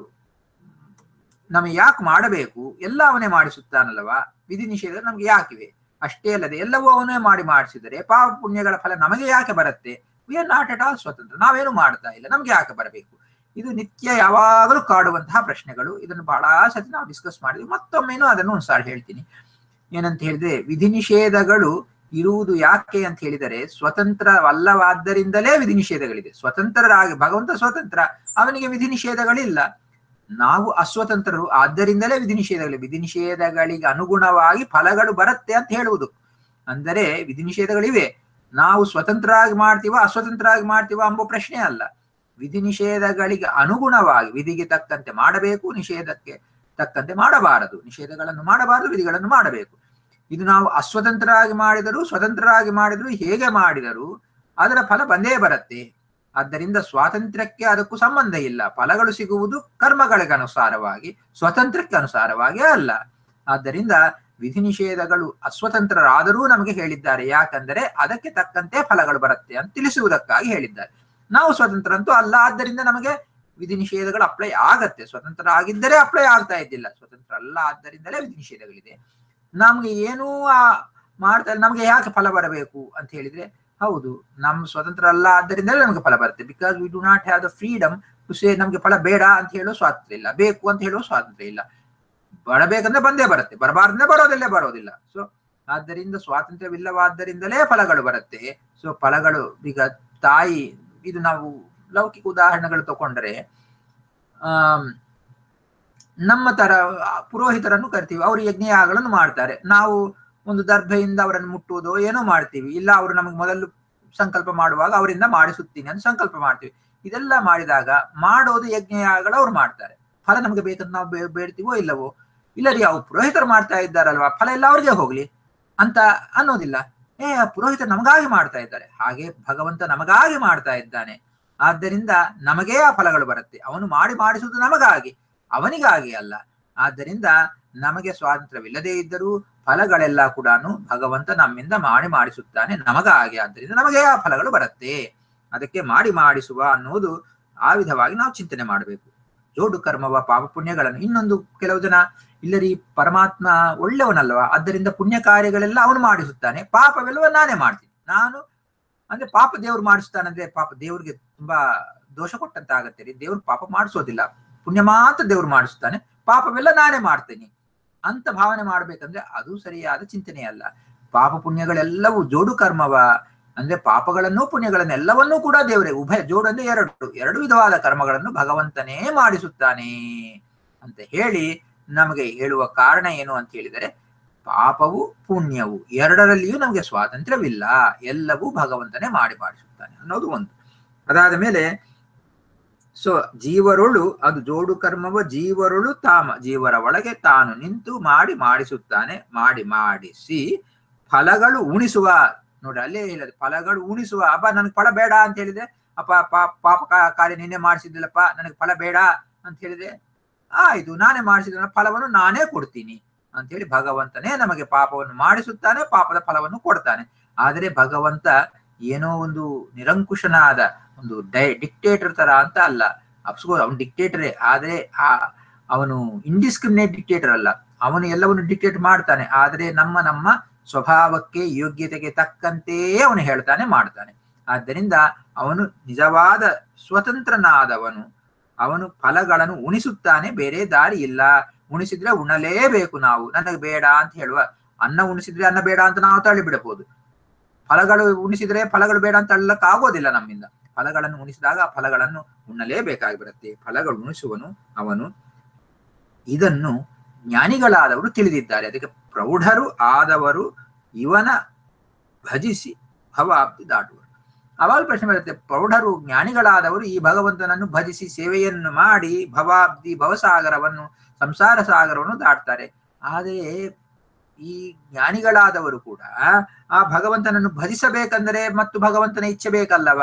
ನಮಗೆ ಯಾಕೆ ಮಾಡಬೇಕು ಎಲ್ಲ ಅವನೇ ಮಾಡಿಸುತ್ತಾನಲ್ವಾ ವಿಧಿ ನಿಷೇಧ ನಮ್ಗೆ ಯಾಕಿವೆ ಅಷ್ಟೇ ಅಲ್ಲದೆ ಎಲ್ಲವೂ ಅವನೇ ಮಾಡಿ ಮಾಡಿಸಿದರೆ ಪಾಪ ಪುಣ್ಯಗಳ ಫಲ ನಮಗೆ ಯಾಕೆ ಬರುತ್ತೆ we are not at all ಸ್ವತಂತ್ರ ನಾವೇನು ಮಾಡ್ತಾ ಇಲ್ಲ ನಮ್ಗೆ ಯಾಕೆ ಬರಬೇಕು ಇದು ನಿತ್ಯ ಯಾವಾಗಲೂ ಕಾಡುವಂತಹ ಪ್ರಶ್ನೆಗಳು ಇದನ್ನು ಬಹಳ ಸತಿ ನಾವು ಡಿಸ್ಕಸ್ ಮಾಡಿದ್ವಿ ಮತ್ತೊಮ್ಮೆನೂ ಅದನ್ನು ಒಂದ್ಸಾರಿ ಹೇಳ್ತೀನಿ ಏನಂತ ಹೇಳಿದ್ರೆ ವಿಧಿ ನಿಷೇಧಗಳು ಇರುವುದು ಯಾಕೆ ಅಂತ ಹೇಳಿದರೆ ಸ್ವತಂತ್ರವಲ್ಲವಾದ್ದರಿಂದಲೇ ವಿಧಿ ನಿಷೇಧಗಳಿದೆ ಸ್ವತಂತ್ರರಾಗಿ ಭಗವಂತ ಸ್ವತಂತ್ರ ಅವನಿಗೆ ವಿಧಿ ನಿಷೇಧಗಳಿಲ್ಲ ನಾವು ಅಸ್ವತಂತ್ರರು ಆದ್ದರಿಂದಲೇ ವಿಧಿ ನಿಷೇಧಗಳು ವಿಧಿ ನಿಷೇಧಗಳಿಗೆ ಅನುಗುಣವಾಗಿ ಫಲಗಳು ಬರುತ್ತೆ ಅಂತ ಹೇಳುವುದು ಅಂದರೆ ವಿಧಿ ನಿಷೇಧಗಳಿವೆ ನಾವು ಸ್ವತಂತ್ರರಾಗಿ ಮಾಡ್ತೀವ ಅಸ್ವತಂತ್ರರಾಗಿ ಮಾಡ್ತೀವ ಎಂಬ ಪ್ರಶ್ನೆ ಅಲ್ಲ ವಿಧಿ ನಿಷೇಧಗಳಿಗೆ ಅನುಗುಣವಾಗಿ ವಿಧಿಗೆ ತಕ್ಕಂತೆ ಮಾಡಬೇಕು ನಿಷೇಧಕ್ಕೆ ತಕ್ಕಂತೆ ಮಾಡಬಾರದು ನಿಷೇಧಗಳನ್ನು ಮಾಡಬಾರದು ವಿಧಿಗಳನ್ನು ಮಾಡಬೇಕು ಇದು ನಾವು ಅಸ್ವತಂತ್ರರಾಗಿ ಮಾಡಿದರೂ ಸ್ವತಂತ್ರರಾಗಿ ಮಾಡಿದರೂ ಹೇಗೆ ಮಾಡಿದರೂ ಅದರ ಫಲ ಬಂದೇ ಬರುತ್ತೆ ಆದ್ದರಿಂದ ಸ್ವಾತಂತ್ರ್ಯಕ್ಕೆ ಅದಕ್ಕೂ ಸಂಬಂಧ ಇಲ್ಲ ಫಲಗಳು ಸಿಗುವುದು ಕರ್ಮಗಳಿಗೆ ಅನುಸಾರವಾಗಿ ಸ್ವತಂತ್ರಕ್ಕೆ ಅನುಸಾರವಾಗಿ ಅಲ್ಲ ಆದ್ದರಿಂದ ವಿಧಿ ನಿಷೇಧಗಳು ಅಸ್ವತಂತ್ರರಾದರೂ ನಮಗೆ ಹೇಳಿದ್ದಾರೆ ಯಾಕಂದರೆ ಅದಕ್ಕೆ ತಕ್ಕಂತೆ ಫಲಗಳು ಬರುತ್ತೆ ಅಂತ ತಿಳಿಸುವುದಕ್ಕಾಗಿ ಹೇಳಿದ್ದಾರೆ ನಾವು ಸ್ವತಂತ್ರ ಅಂತೂ ಅಲ್ಲ ಆದ್ದರಿಂದ ನಮಗೆ ವಿಧಿ ನಿಷೇಧಗಳು ಅಪ್ಲೈ ಆಗತ್ತೆ ಸ್ವತಂತ್ರ ಆಗಿದ್ದರೆ ಅಪ್ಲೈ ಆಗ್ತಾ ಇದ್ದಿಲ್ಲ ಸ್ವತಂತ್ರ ಅಲ್ಲ ಆದ್ದರಿಂದಲೇ ವಿಧಿ ನಿಷೇಧಗಳಿದೆ ನಮ್ಗೆ ಏನೂ ಆ ಮಾಡ್ತಾ ನಮ್ಗೆ ಯಾಕೆ ಫಲ ಬರಬೇಕು ಅಂತ ಹೇಳಿದ್ರೆ ಹೌದು ನಮ್ ಸ್ವತಂತ್ರ ಅಲ್ಲ ಆದ್ದರಿಂದಲೇ ನಮಗೆ ಫಲ ಬರುತ್ತೆ because we do not have the freedom to say ನಮ್ಗೆ ಫಲ ಬೇಡ ಅಂತ ಹೇಳೋ ಸ್ವಾತಂತ್ರ್ಯ ಇಲ್ಲ ಬೇಕು ಅಂತ ಹೇಳೋ ಸ್ವಾತಂತ್ರ್ಯ ಇಲ್ಲ ಬರಬೇಕಂದ್ರೆ ಬಂದೇ ಬರುತ್ತೆ ಬರಬಾರ್ದ್ರೆ ಬರೋದಿಲ್ಲ ಬರೋದಿಲ್ಲ ಸೊ ಆದ್ದರಿಂದ ಸ್ವಾತಂತ್ರ್ಯವಿಲ್ಲವಾದ್ದರಿಂದಲೇ ಫಲಗಳು ಬರುತ್ತೆ ಸೊ ಫಲಗಳು ಈಗ ತಾಯಿ ಇದು ನಾವು ಲೌಕಿಕ ಉದಾಹರಣೆಗಳು ತಗೊಂಡ್ರೆ ಆಮ್, ನಮ್ಮ ತರ ಪುರೋಹಿತರನ್ನು ಕರಿತೀವಿ ಅವರು ಯಜ್ಞಯಾಗಗಳನ್ನು ಮಾಡ್ತಾರೆ ನಾವು ಒಂದು ದರ್ಭೆಯಿಂದ ಅವರನ್ನು ಮುಟ್ಟುವುದೋ ಏನೋ ಮಾಡ್ತೀವಿ ಇಲ್ಲ ಅವರು ನಮಗೆ ಮೊದಲು ಸಂಕಲ್ಪ ಮಾಡುವಾಗ ಅವರಿಂದ ಮಾಡಿಸುತ್ತೀನಿ ಅಂತ ಸಂಕಲ್ಪ ಮಾಡ್ತೀವಿ ಇದೆಲ್ಲ ಮಾಡಿದಾಗ ಮಾಡೋದು ಯಜ್ಞಯಾಗಗಳು ಅವ್ರು ಮಾಡ್ತಾರೆ ಫಲ ನಮಗೆ ಬೇಕಂತ ನಾವು ಬೇ- ಬೇಡ್ತೀವೋ ಇಲ್ಲವೋ ಇಲ್ಲ ರೀ ಅವ್ರು ಪುರೋಹಿತರು ಮಾಡ್ತಾ ಇದ್ದಾರಲ್ವಾ ಫಲ ಎಲ್ಲ ಅವ್ರಿಗೆ ಹೋಗ್ಲಿ ಅಂತ ಅನ್ನೋದಿಲ್ಲ ಏ ಆ ಪುರೋಹಿತರು ನಮಗಾಗಿ ಮಾಡ್ತಾ ಇದ್ದಾರೆ ಹಾಗೆ ಭಗವಂತ ನಮಗಾಗಿ ಮಾಡ್ತಾ ಇದ್ದಾನೆ ಆದ್ದರಿಂದ ನಮಗೇ ಆ ಫಲಗಳು ಬರುತ್ತೆ ಅವನು ಮಾಡಿ ಮಾಡಿಸುವುದು ನಮಗಾಗಿ ಅವನಿಗಾಗಿ ಅಲ್ಲ ಆದ್ದರಿಂದ ನಮಗೆ ಸ್ವಾತಂತ್ರ್ಯವಿಲ್ಲದೆ ಇದ್ದರೂ ಫಲಗಳೆಲ್ಲ ಕೂಡ ಭಗವಂತ ನಮ್ಮಿಂದ ಮಾಡಿ ಮಾಡಿಸುತ್ತಾನೆ ನಮಗಾಗಿ ಆದ್ದರಿಂದ ನಮಗೆ ಆ ಫಲಗಳು ಬರುತ್ತೆ ಅದಕ್ಕೆ ಮಾಡಿ ಮಾಡಿಸುವ ಅನ್ನೋದು ಆ ವಿಧವಾಗಿ ನಾವು ಚಿಂತನೆ ಮಾಡಬೇಕು ಜೋಡು ಕರ್ಮವ ಪಾಪ ಪುಣ್ಯಗಳನ್ನು ಇನ್ನೊಂದು ಕೆಲವು ಜನ ಇಲ್ಲರಿ ಪರಮಾತ್ಮ ಒಳ್ಳೆಯವನಲ್ವಾ ಆದ್ದರಿಂದ ಪುಣ್ಯ ಕಾರ್ಯಗಳೆಲ್ಲ ಅವನು ಮಾಡಿಸುತ್ತಾನೆ ಪಾಪವೆಲ್ಲವ ನಾನೇ ಮಾಡ್ತೀನಿ ನಾನು ಅಂದ್ರೆ ಪಾಪ ದೇವ್ರು ಮಾಡಿಸ್ತಾನೆ ಅಂದ್ರೆ ಪಾಪ ದೇವ್ರಿಗೆ ತುಂಬಾ ದೋಷ ಕೊಟ್ಟಂತ ಆಗತ್ತೆ ರೀ ದೇವ್ರು ಪಾಪ ಮಾಡಿಸೋದಿಲ್ಲ ಪುಣ್ಯ ಮಾತ್ರ ದೇವ್ರು ಮಾಡಿಸ್ತಾನೆ ಪಾಪವೆಲ್ಲ ನಾನೇ ಮಾಡ್ತೇನೆ ಅಂತ ಭಾವನೆ ಮಾಡ್ಬೇಕಂದ್ರೆ ಅದು ಸರಿಯಾದ ಚಿಂತನೆ ಅಲ್ಲ ಪಾಪ ಪುಣ್ಯಗಳೆಲ್ಲವೂ ಜೋಡು ಕರ್ಮವ ಅಂದ್ರೆ ಪಾಪಗಳನ್ನು ಪುಣ್ಯಗಳನ್ನು ಎಲ್ಲವನ್ನೂ ಕೂಡ ದೇವರೇ ಉಭಯ ಜೋಡು ಅಂದ್ರೆ ಎರಡು ಎರಡು ವಿಧವಾದ ಕರ್ಮಗಳನ್ನು ಭಗವಂತನೇ ಮಾಡಿಸುತ್ತಾನೆ ಅಂತ ಹೇಳಿ ನಮಗೆ ಹೇಳುವ ಕಾರಣ ಏನು ಅಂತ ಹೇಳಿದರೆ ಪಾಪವು ಪುಣ್ಯವು ಎರಡರಲ್ಲಿಯೂ ನಮಗೆ ಸ್ವಾತಂತ್ರ್ಯವಿಲ್ಲ ಎಲ್ಲವೂ ಭಗವಂತನೇ ಮಾಡಿ ಮಾಡಿಸುತ್ತಾನೆ ಅನ್ನೋದು ಒಂದು ಅದಾದ ಮೇಲೆ ಸೊ ಜೀವರೊಳು ಅದು ಜೋಡು ಕರ್ಮವ ಜೀವರೊಳು ತಾಮ ಜೀವರ ಒಳಗೆ ತಾನು ನಿಂತು ಮಾಡಿ ಮಾಡಿಸುತ್ತಾನೆ ಮಾಡಿ ಮಾಡಿಸಿ ಫಲಗಳು ಉಣಿಸುವ ನೋಡಿ ಅಲ್ಲೇ ಹೇಳಿದೆ ಫಲಗಳು ಉಣಿಸುವ ಅಪ್ಪ ನನಗೆ ಫಲ ಬೇಡ ಅಂತ ಹೇಳಿದೆ ಅಪ್ಪ ಪಾಪ ಪಾಪ ಕಾ- ಕಾರ್ಯ ನಿನ್ನೆ ಮಾಡಿಸಿದ್ದಿಲ್ಲಪ್ಪ ನನಗೆ ಫಲ ಬೇಡ ಅಂತ ಹೇಳಿದೆ ಆಯ್ತು ನಾನೇ ಮಾಡಿಸಿದ ಫಲವನ್ನು ನಾನೇ ಕೊಡ್ತೀನಿ ಅಂತ ಹೇಳಿ ಭಗವಂತನೇ ನಮಗೆ ಪಾಪವನ್ನು ಮಾಡಿಸುತ್ತಾನೆ ಪಾಪದ ಫಲವನ್ನು ಕೊಡ್ತಾನೆ ಆದರೆ ಭಗವಂತ ಏನೋ ಒಂದು ನಿರಂಕುಶನಾದ ಒಂದು ಡೈ ಡಿಕ್ಟೇಟರ್ ತರ ಅಂತ ಅಲ್ಲ ಅಪ್ಸ್ಕೋರ್ಸ್ ಅವನು ಡಿಕ್ಟೇಟರೇ ಆದ್ರೆ ಆ ಅವನು ಇಂಡಿಸ್ಕ್ರಿಮಿನೇಟ್ ಡಿಕ್ಟೇಟರ್ ಅಲ್ಲ ಅವನು ಎಲ್ಲವನ್ನು ಡಿಕ್ಟೇಟ್ ಮಾಡ್ತಾನೆ ಆದ್ರೆ ನಮ್ಮ ನಮ್ಮ ಸ್ವಭಾವಕ್ಕೆ ಯೋಗ್ಯತೆಗೆ ತಕ್ಕಂತೆಯೇ ಅವನು ಹೇಳ್ತಾನೆ ಮಾಡ್ತಾನೆ ಆದ್ದರಿಂದ ಅವನು ನಿಜವಾದ ಸ್ವತಂತ್ರನಾದವನು ಅವನು ಫಲಗಳನ್ನು ಉಣಿಸುತ್ತಾನೆ ಬೇರೆ ದಾರಿ ಇಲ್ಲ ಉಣಿಸಿದ್ರೆ ಉಣಲೇಬೇಕು ನಾವು ನನಗೆ ಬೇಡ ಅಂತ ಹೇಳುವ ಅನ್ನ ಉಣಿಸಿದ್ರೆ ಅನ್ನ ಬೇಡ ಅಂತ ನಾವು ತಳ್ಳಿ ಬಿಡಬಹುದು ಫಲಗಳು ಉಣಿಸಿದ್ರೆ ಫಲಗಳು ಬೇಡ ಅಂತ ತಳ್ಳಕ್ ಆಗೋದಿಲ್ಲ ನಮ್ಮಿಂದ ಫಲಗಳನ್ನು ಉಣಿಸಿದಾಗ ಆ ಫಲಗಳನ್ನು ಉಣ್ಣಲೇಬೇಕಾಗಿ ಬರುತ್ತೆ ಫಲಗಳು ಉಣಿಸುವನು ಅವನು ಇದನ್ನು ಜ್ಞಾನಿಗಳಾದವರು ತಿಳಿದಿದ್ದಾರೆ ಅದಕ್ಕೆ ಪ್ರೌಢರು ಆದವರು ಇವನ ಭಜಿಸಿ ಭವಾಬ್ದಿ ದಾಟುವರು ಅವಾಗ ಪ್ರಶ್ನೆ ಬರುತ್ತೆ ಪ್ರೌಢರು ಜ್ಞಾನಿಗಳಾದವರು ಈ ಭಗವಂತನನ್ನು ಭಜಿಸಿ ಸೇವೆಯನ್ನು ಮಾಡಿ ಭವಾಬ್ದಿ ಭವಸಾಗರವನ್ನು ಸಂಸಾರ ಸಾಗರವನ್ನು ದಾಟ್ತಾರೆ ಆದರೆ ಈ ಜ್ಞಾನಿಗಳಾದವರು ಕೂಡ ಆ ಭಗವಂತನನ್ನು ಭಜಿಸಬೇಕಂದರೆ ಮತ್ತು ಭಗವಂತನ ಇಚ್ಛೆ ಬೇಕಲ್ಲವ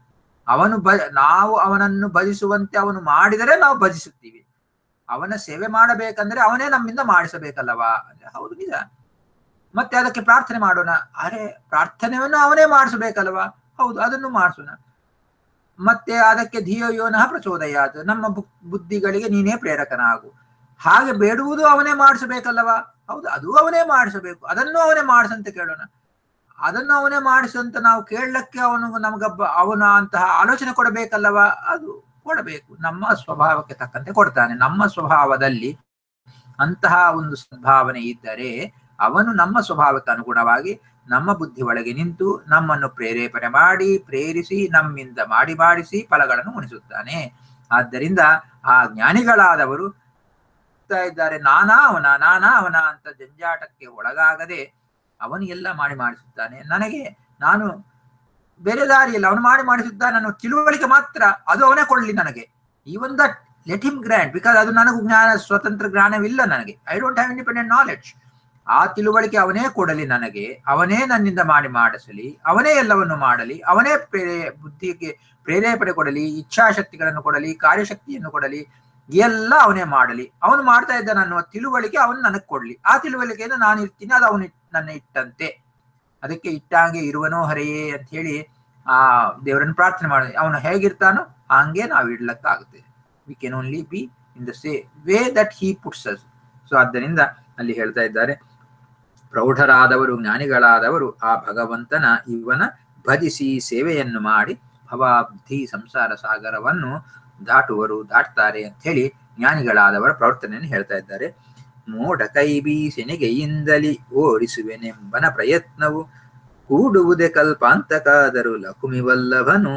ಅವನು ಭ ನಾವು ಅವನನ್ನು ಭಜಿಸುವಂತೆ ಅವನು ಮಾಡಿದರೆ ನಾವು ಭಜಿಸುತ್ತೀವಿ ಅವನ ಸೇವೆ ಮಾಡಬೇಕಂದ್ರೆ ಅವನೇ ನಮ್ಮಿಂದ ಮಾಡಿಸಬೇಕಲ್ಲವಾ ಅಂದ್ರೆ ಹೌದು ನಿಜ ಮತ್ತೆ ಅದಕ್ಕೆ ಪ್ರಾರ್ಥನೆ ಮಾಡೋಣ ಅರೆ ಪ್ರಾರ್ಥನೆಯನ್ನು ಅವನೇ ಮಾಡಿಸಬೇಕಲ್ವಾ ಹೌದು ಅದನ್ನು ಮಾಡಿಸೋಣ ಮತ್ತೆ ಅದಕ್ಕೆ ಧಿಯೋ ಯೋನಃ ಪ್ರಚೋದಯಾತ್ ನಮ್ಮ ಬು- ಬುದ್ಧಿಗಳಿಗೆ ನೀನೇ ಪ್ರೇರಕನಾಗು ಹಾಗೆ ಬೇಡುವುದು ಅವನೇ ಮಾಡಿಸಬೇಕಲ್ಲವಾ ಹೌದು ಅದು ಅವನೇ ಮಾಡಿಸಬೇಕು ಅದನ್ನು ಅವನೇ ಮಾಡಿಸಂತ ಕೇಳೋಣ ಅದನ್ನು ಅವನೇ ಮಾಡಿಸಂತ ನಾವು ಕೇಳಲಿಕ್ಕೆ ಅವನು ನಮಗಬ್ಬ ಅವನ ಅಂತಹ ಆಲೋಚನೆ ಕೊಡಬೇಕಲ್ಲವಾ ಅದು ಕೊಡಬೇಕು ನಮ್ಮ ಸ್ವಭಾವಕ್ಕೆ ತಕ್ಕಂತೆ ಕೊಡ್ತಾನೆ ನಮ್ಮ ಸ್ವಭಾವದಲ್ಲಿ ಅಂತಹ ಒಂದು ಸದ್ಭಾವನೆ ಇದ್ದರೆ ಅವನು ನಮ್ಮ ಸ್ವಭಾವಕ್ಕೆ ಅನುಗುಣವಾಗಿ ನಮ್ಮ ಬುದ್ಧಿ ಒಳಗೆ ನಿಂತು ನಮ್ಮನ್ನು ಪ್ರೇರೇಪಣೆ ಮಾಡಿ ಪ್ರೇರಿಸಿ ನಮ್ಮಿಂದ ಮಾಡಿ ಮಾಡಿಸಿ ಫಲಗಳನ್ನು ಉಣಿಸುತ್ತಾನೆ ಆದ್ದರಿಂದ ಆ ಜ್ಞಾನಿಗಳಾದವರು ಹೋಗ್ತಾ ಇದ್ದಾರೆ ನಾನಾ ಅವನ ನಾನಾ ಅವನ ಅಂತ ಜಂಜಾಟಕ್ಕೆ ಒಳಗಾಗದೆ ಅವನು ಎಲ್ಲ ಮಾಡಿ ಮಾಡಿಸುತ್ತಾನೆ ನನಗೆ ನಾನು ಬೇರೆ ದಾರಿಯಲ್ಲಿ ಅವನು ಮಾಡಿ ಮಾಡಿಸುತ್ತಾನೆ ಅನ್ನೋ ತಿಳುವಳಿಕೆ ಮಾತ್ರ ಅದು ಅವನೇ ಕೊಡ್ಲಿ ನನಗೆ even that let him grant because ಅದು ನನಗೂ ಜ್ಞಾನ ಸ್ವತಂತ್ರ ಜ್ಞಾನವಿಲ್ಲ ನನಗೆ I don't have independent knowledge ಆ ತಿಳುವಳಿಕೆ ಅವನೇ ಕೊಡಲಿ ನನಗೆ ಅವನೇ ನನ್ನಿಂದ ಮಾಡಿ ಮಾಡಿಸಲಿ ಅವನೇ ಎಲ್ಲವನ್ನು ಮಾಡಲಿ ಅವನೇ ಪ್ರೇರೇ ಬುದ್ಧಿಗೆ ಪ್ರೇರೇಪಣೆ ಕೊಡಲಿ ಇಚ್ಛಾಶಕ್ತಿಗಳನ್ನು ಕೊಡಲಿ ಕಾರ್ಯಶಕ್ತಿಯನ್ನು ಕೊಡಲಿ ಎಲ್ಲ ಅವನೇ ಮಾಡಲಿ ಅವನು ಮಾಡ್ತಾ ಇದ್ದಾನೆ ಅನ್ನುವ ತಿಳುವಳಿಕೆ ಅವನು ನನಗೆ ಕೊಡ್ಲಿ ಆ ತಿಳುವಳಿಕೆಯನ್ನು ನಾನು ಇರ್ತೀನಿ ಅದು ಅವನು ನನ್ನ ಇಟ್ಟಂತೆ ಅದಕ್ಕೆ ಇಟ್ಟಾಗೆ ಇರುವನೋ ಹರೆಯೇ ಅಂತ ಹೇಳಿ ಆ ದೇವರನ್ನು ಪ್ರಾರ್ಥನೆ ಮಾಡಿ ಅವನು ಹೇಗಿರ್ತಾನೋ ಹಂಗೆ ನಾವು ಇಡ್ಲಕ್ಕಾಗುತ್ತೆ we can only be in the same way that he puts us so ಆದ್ದರಿಂದ ಅಲ್ಲಿ ಹೇಳ್ತಾ ಇದ್ದಾರೆ ಪ್ರೌಢರಾದವರು ಜ್ಞಾನಿಗಳಾದವರು ಆ ಭಗವಂತನ ಇವನ ಭಜಿಸಿ ಸೇವೆಯನ್ನು ಮಾಡಿ ಭವಾಬ್ಧಿ ಸಂಸಾರ ಸಾಗರವನ್ನು ದಾಟುವರು ದಾಟ್ತಾರೆ ಅಂತ ಹೇಳಿ ಜ್ಞಾನಿಗಳಾದವರ ಪ್ರವರ್ತನೆಯನ್ನು ಹೇಳ್ತಾ ಇದ್ದಾರೆ ಮೋಡ ಕೈ ಬೀಸೆನೆಗೆಯಿಂದಲಿ ಓಡಿಸುವೆನೆಂಬನ ಪ್ರಯತ್ನವು ಕೂಡುವುದೇ ಕಲ್ಪಾಂತಕಾದರು ಲಕುಮಿವಲ್ಲಭನು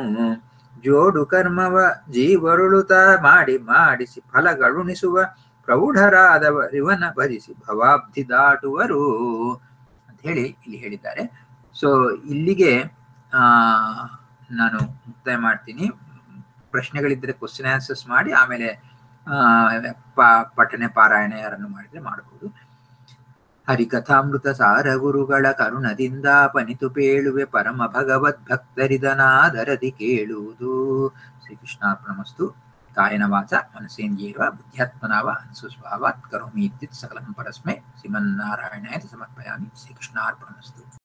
ಜೋಡು ಕರ್ಮವ ಜೀವರುಳುತ ಮಾಡಿ ಮಾಡಿಸಿ ಫಲಗಳುಣಿಸುವ ಪ್ರೌಢರಾದವರಿವನ ಭಜಿಸಿ ಭವಾಬ್ಧಿ ದಾಟುವರು ಅಂತ ಹೇಳಿ ಇಲ್ಲಿ ಹೇಳಿದ್ದಾರೆ ಸೊ ಇಲ್ಲಿಗೆ ಆ ನಾನು ಮುಕ್ತಾಯ ಮಾಡ್ತೀನಿ ಪ್ರಶ್ನೆಗಳಿದ್ದರೆ ಕ್ವಶನ್ ಆನ್ಸರ್ಸ್ ಮಾಡಿ ಆಮೇಲೆ ಆ ಪ- ಪಠನೆ ಪಾರಾಯಣ ಯಾರನ್ನು ಮಾಡಿದ್ರೆ ಮಾಡಬಹುದು ಹರಿಕಥಾಮೃತ ಸಾರ ಗುರುಗಳ ಕರುಣದಿಂದ ಪನಿತು ಪೇಳುವೆ ಪರಮ ಭಗವದ್ ಭಕ್ತರಿದನಾದರದಿ ಕೇಳುವುದು ಶ್ರೀಕೃಷ್ಣಾರ್ಪಣಮಸ್ತು ಕಾಯನ ವಾಚ ಮನಸೇಂದ್ರಿಯವ ಬುದ್ಧ್ಯಾತ್ಮನಾವ ಅನುಸ್ವಭಾವಾತ್ ಕರೋಮಿ ಇತ್ಯುತ್ ಸಕಲಂ ಪರಸ್ಮೈ ಶ್ರೀಮನ್ನಾರಾಯಣಾಯ ಸಮರ್ಪಯಾಮಿ ಶ್ರೀಕೃಷ್ಣಾರ್ಪಣಮಸ್ತು